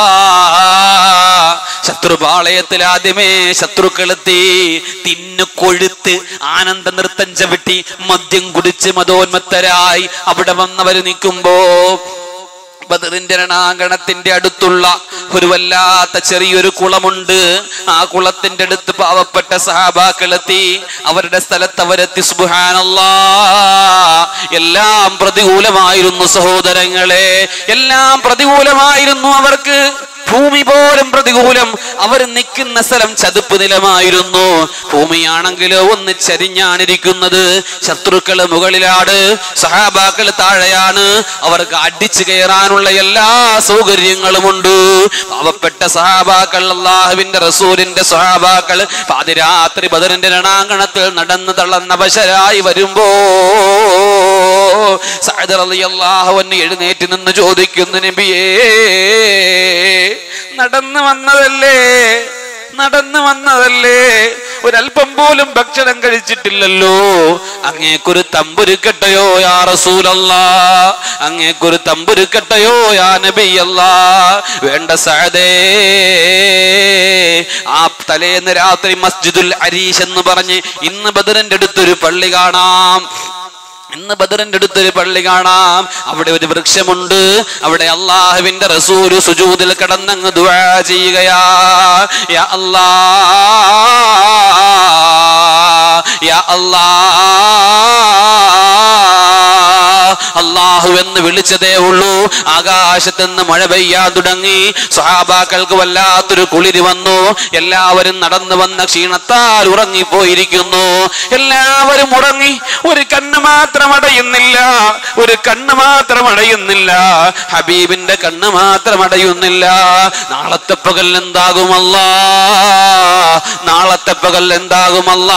ശത്രുപാളയത്തിൽ ആദ്യമേ ശത്രുക്കളെത്തി തിന്നു കൊഴുത്ത് ആനന്ദ നൃത്തം ചവിട്ടി മദ്യം കുടിച്ച് മതോന്മത്തരായി അവിടെ വന്നവര് നിൽക്കുമ്പോ ബദറിന്റെ രണാങ്കണത്തിന്റെ അടുത്തുള്ള ഒരു വല്ലാത്ത ചെറിയൊരു കുളമുണ്ട് ആ കുളത്തിന്റെ അടുത്ത് പാവപ്പെട്ട സഹാബാക്കളെത്തി അവരുടെ സ്ഥലത്ത് അവരെത്തി സുബാനല്ലാ എല്ലാം പ്രതികൂലമായിരുന്നു സഹോദരങ്ങളെ എല്ലാം പ്രതികൂലമായിരുന്നു അവർക്ക് ഭൂമി പോലും പ്രതികൂലം അവർ നിൽക്കുന്ന സ്ഥലം ചതുപ്പ് നിലമായിരുന്നു ഭൂമിയാണെങ്കിലോ ഒന്ന് ചരിഞ്ഞാണിരിക്കുന്നത് ശത്രുക്കള് മുകളിലാണ് സഹാബാക്കള് താഴെയാണ് അവർക്ക് അടിച്ചു കയറാനുള്ള എല്ലാ സൗകര്യങ്ങളുമുണ്ട് പാവപ്പെട്ട സഹാബാക്കൾ അള്ളാഹുവിന്റെ റസൂലിന്റെ സഹാബാക്കൾ പാതിരാത്രി ബദറിന്റെ രണാങ്കണത്തിൽ നടന്നു തള്ളുന്ന വശരായി വരുമ്പോ സഅദ് റളിയല്ലാഹു അൻഹു എഴുന്നേറ്റ് നിന്ന് ചോദിക്കുന്നു നബിയേ നടന്നു വന്നതല്ലേ നടന്നു വന്നതല്ലേ ഒരല്പം പോലും ഭക്ഷണം കഴിച്ചിട്ടില്ലല്ലോ അങ്ങേക്കൊരു തമ്പുരുക്കട്ടയോ യാ റസൂലല്ലാ അങ്ങേക്കൊരു തമ്പുരുക്കട്ടയോ യാ നബിയല്ലാ വേണ്ട സഅദേ ആ തലേന്ന് രാത്രി മസ്ജിദുൽ അരീഷ് എന്ന് പറഞ്ഞ് ഇന്ന് ബദറിന്റെ അടുത്തൊരു പള്ളി കാണാം ഇന്ന് ബദറിന്റെ അടുത്തൊരു പള്ളി കാണാം അവിടെ ഒരു വൃക്ഷമുണ്ട് അവിടെ അള്ളാഹുവിന്റെ റസൂല് സുജൂദിൽ കിടന്നങ്ങ് ദുആ ചെയ്യുകയാ യാ അല്ലാ യാ അല്ലാ അള്ളാഹു എന്ന് വിളിച്ചതേ ഉള്ളൂ ആകാശത്ത് നിന്ന് മഴ പെയ്യാൻ തുടങ്ങി സ്വഹാബാക്കൾക്ക് വല്ലാത്തൊരു കുളിരി വന്നു എല്ലാവരും നടന്നു വന്ന ക്ഷീണത്താൽ ഉറങ്ങിപ്പോയിരിക്കുന്നു എല്ലാവരും ഉറങ്ങി ഒരു കണ്ണ് മാത്രം അടയുന്നില്ല ഒരു കണ്ണ് മാത്രം അടയുന്നില്ല ഹബീബിന്റെ കണ്ണ് മാത്രം അടയുന്നില്ല നാളത്തെ പകൽ എന്താകുമല്ല നാളത്തെ പകൽ എന്താകുമല്ല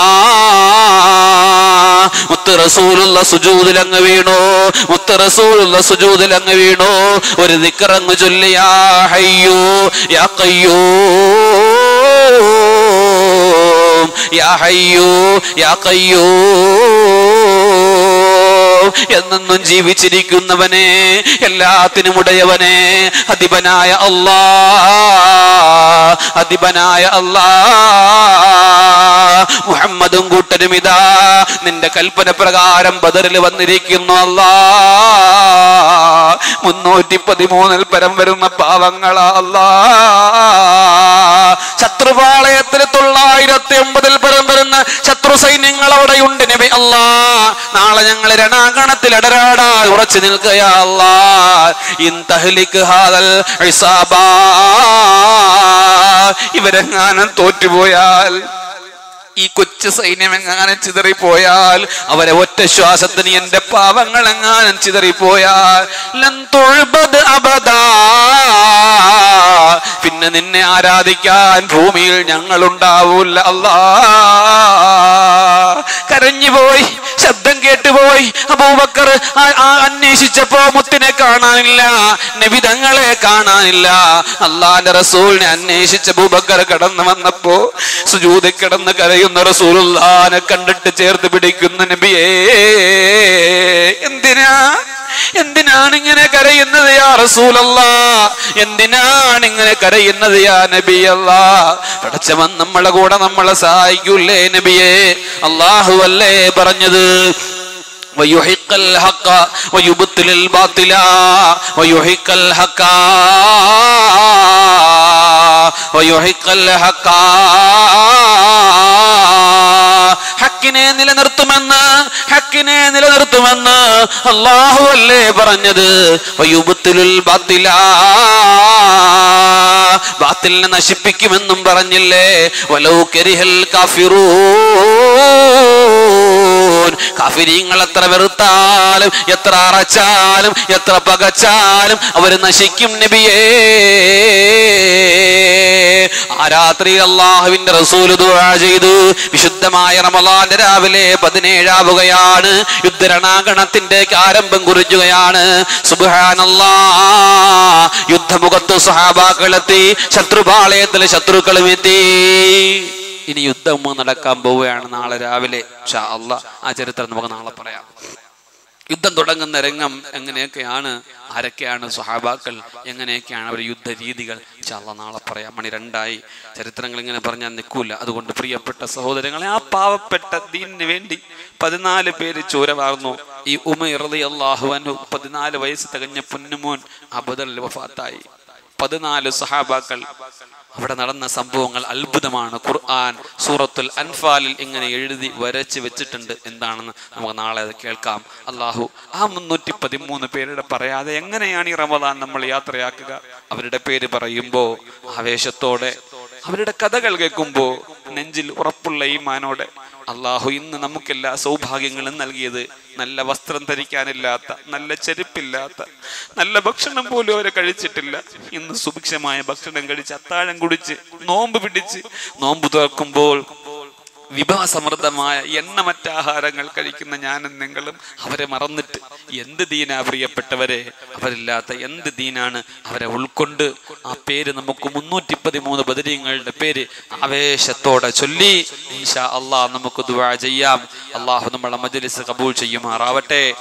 മുത്ത് റസൂലുള്ള സുജൂദിലങ്ങ് വീണു മുത്ത് റസൂലുള്ള സുജൂദിലങ്ങ് വീണു ഒരു ദിക്കറങ്ങ് ചൊല്ലിയാ ഹയ്യോ യാ കയ്യോ യാ ഹയ്യോ യാ കയ്യോ എന്നെന്നും ജീവിച്ചിരിക്കുന്നവനെ എല്ലാത്തിനും ഉടയവനെ അധിപനായ അല്ലാ അധിപനായ അല്ലാ മുഹമ്മദും കൂട്ടരും ഇതാ നിന്റെ കൽപ്പന പ്രകാരം ബദറിൽ വന്നിരിക്കുന്നു അല്ലാ മുന്നൂറ്റി പതിമൂന്നിൽ പരം വരുന്ന പാവങ്ങളാ അല്ലാ ശത്രുപാളയത്തിൽ തൊള്ളായിരത്തി ഒമ്പതിൽ പരം വരുന്ന ശത്രു സൈന്യങ്ങൾ അവിടെയുണ്ട് നബി അല്ലാ നാളെ ഞങ്ങൾ രണാങ്കണത്തിൽ അടരാടാൻ ഉറച്ചു നിൽക്കയാ അല്ലാ ഇൻ തഹ്ലിക് ഹാദൽ ഇസാബാ ഇവരെങ്ങാനും തോറ്റുപോയാൽ ഈ കൊച്ചു സൈന്യം എങ്ങാനും ചിതറിപ്പോയാൽ അവരെ ഒറ്റ ശ്വാസത്തിന് എന്റെ പാവങ്ങൾ എങ്ങാനും ചിതറിപ്പോയാൽ ലൻ തുഅ്ബദ് അബദാ പിന്നെ നിന്നെ ആരാധിക്കാൻ ഭൂമിയിൽ ഞങ്ങൾ ഉണ്ടാവൂല അല്ലാ കരഞ്ഞുപോയി ശബ്ദം കേട്ടുപോയി അബൂബക്കർ ആ- ആ അന്വേഷിച്ചപ്പോ മുത്തിനെ കാണാനില്ല നബിതങ്ങളെ കാണാനില്ല അള്ളാന്റെ റസൂലിനെ അന്വേഷിച്ച അബൂബക്കർ കടന്നു വന്നപ്പോ സുജൂതി കിടന്ന് കരയുന്ന റസൂലുള്ളാനെ കണ്ടിട്ട് ചേർത്ത് പിടിക്കുന്ന നബിയേ എന്തിനാ എന്തിനാണ് ഇങ്ങനെ കരയുന്നത് യാ റസൂലല്ല എന്തിനാണ് ഇങ്ങനെ കരയുന്നത് യാ നബിയല്ല പടച്ചവൻ നമ്മളെ കൂടെ നമ്മളെ സഹായിക്കൂലേ നബിയെ അള്ളാഹു അല്ലേ പറഞ്ഞത് ويحق الحق ويبطل الباطل ويحق الحق ويحق الحق ഹക്കിനെ നിലനിർത്തുമെന്ന് ഹക്കിനെ നിലനിർത്തുമെന്ന് അള്ളാഹു അല്ലേ പറഞ്ഞത് വയുബത്തുലുൽ ബാത്തില ബാത്തിലിനെ നശിപ്പിക്കുമെന്നും പറഞ്ഞില്ലേ വലൗ കരിഹൽ കാഫിറൂൻ കാഫിരീങ്ങൾ എത്ര വെറുത്താലും എത്ര അറച്ചാലും എത്ര പകച്ചാലും അവര് നശിക്കും നബിയേ ആ രാത്രി അള്ളാഹുവിന്റെ റസൂല് ദുആ ചെയ്തു വിശുദ്ധമായ റമളാന്റെ രാവിലെ പതിനേഴാവുകയാണ് യുദ്ധരണാങ്കണത്തിന്റെ ആരംഭം കുറിക്കുകയാണ് സുബ്ഹാനല്ലാ യുദ്ധമുഖത്ത് സഹാബാക്കളെത്തി ശത്രുപാളയത്തിൽ ശത്രുക്കളും എത്തി ഇനി യുദ്ധം നടക്കാൻ പോവുകയാണ് നാളെ രാവിലെ ഷാ അള്ളാ ആ ചരിത്രം നമുക്ക് നാളെ പറയാം യുദ്ധം തുടങ്ങുന്ന രംഗം എങ്ങനെയൊക്കെയാണ് ആരൊക്കെയാണ് സ്വഹാബാക്കൾ എങ്ങനെയൊക്കെയാണ് അവർ യുദ്ധ രീതികൾ ചള്ള നാളെ പറയാം മണി രണ്ടായി ചരിത്രങ്ങൾ ഇങ്ങനെ പറഞ്ഞാൽ നിൽക്കൂല അതുകൊണ്ട് പ്രിയപ്പെട്ട സഹോദരങ്ങളെ ആ പാവപ്പെട്ട ദീനിന് വേണ്ടി പതിനാല് പേര് ചോരവാർന്നു ഈ ഉമൈറലി അള്ളാഹുവനു പതിനാല് വയസ്സ് തികഞ്ഞ പൊന്നുമോൻ അബദൽ വഫാത്തായി പതിനാല് സഹാബാക്കൾ അവിടെ നടന്ന സംഭവങ്ങൾ അത്ഭുതമാണ് ഖുർആൻ സൂറത്തുൽ അൻഫാലിൽ ഇങ്ങനെ എഴുതി വരച്ച് വെച്ചിട്ടുണ്ട് എന്താണെന്ന് നമുക്ക് നാളെ അത് കേൾക്കാം അള്ളാഹു ആ മുന്നൂറ്റി പതിമൂന്ന് പേരുടെ പറയാതെ എങ്ങനെയാണ് ഈ റമദാൻ നമ്മൾ യാത്രയാക്കുക അവരുടെ പേര് പറയുമ്പോൾ ആവേശത്തോടെ അവരുടെ കഥകൾ കേൾക്കുമ്പോൾ നെഞ്ചിൽ ഉറപ്പുള്ള ഈമാനോടെ അള്ളാഹു ഇന്ന് നമുക്കെല്ലാ സൗഭാഗ്യങ്ങളും നൽകിയത് നല്ല വസ്ത്രം ധരിക്കാനില്ലാത്ത നല്ല ചെരുപ്പില്ലാത്ത നല്ല ഭക്ഷണം പോലും അവരെ കഴിച്ചിട്ടില്ല ഇന്ന് സുഭിക്ഷമായ ഭക്ഷണം കഴിച്ച് അത്താഴം കുടിച്ച് നോമ്പ് പിടിച്ച് നോമ്പ് തുറക്കുമ്പോൾ വിഭവസമൃദ്ധമായ എണ്ണമറ്റ ആഹാരങ്ങൾ കഴിക്കുന്ന ഞാനും നിങ്ങളും അവരെ മറന്നിട്ട് എന്ത് ദീനാ പ്രിയപ്പെട്ടവരെ അവരില്ലാത്ത എന്ത് ദീനാണ് അവരെ ഉൾക്കൊണ്ട് ആ പേര് നമുക്ക് മുന്നൂറ്റി പതിമൂന്ന് ബദരീങ്ങളുടെ പേര് ആവേശത്തോടെ ചൊല്ലി ഇൻഷാ അള്ളാഹ് നമുക്ക് ദുആ ചെയ്യാം അള്ളാഹു നമ്മളെ മജ്ലിസ് കബൂൾ ചെയ്യുമാറാവട്ടെ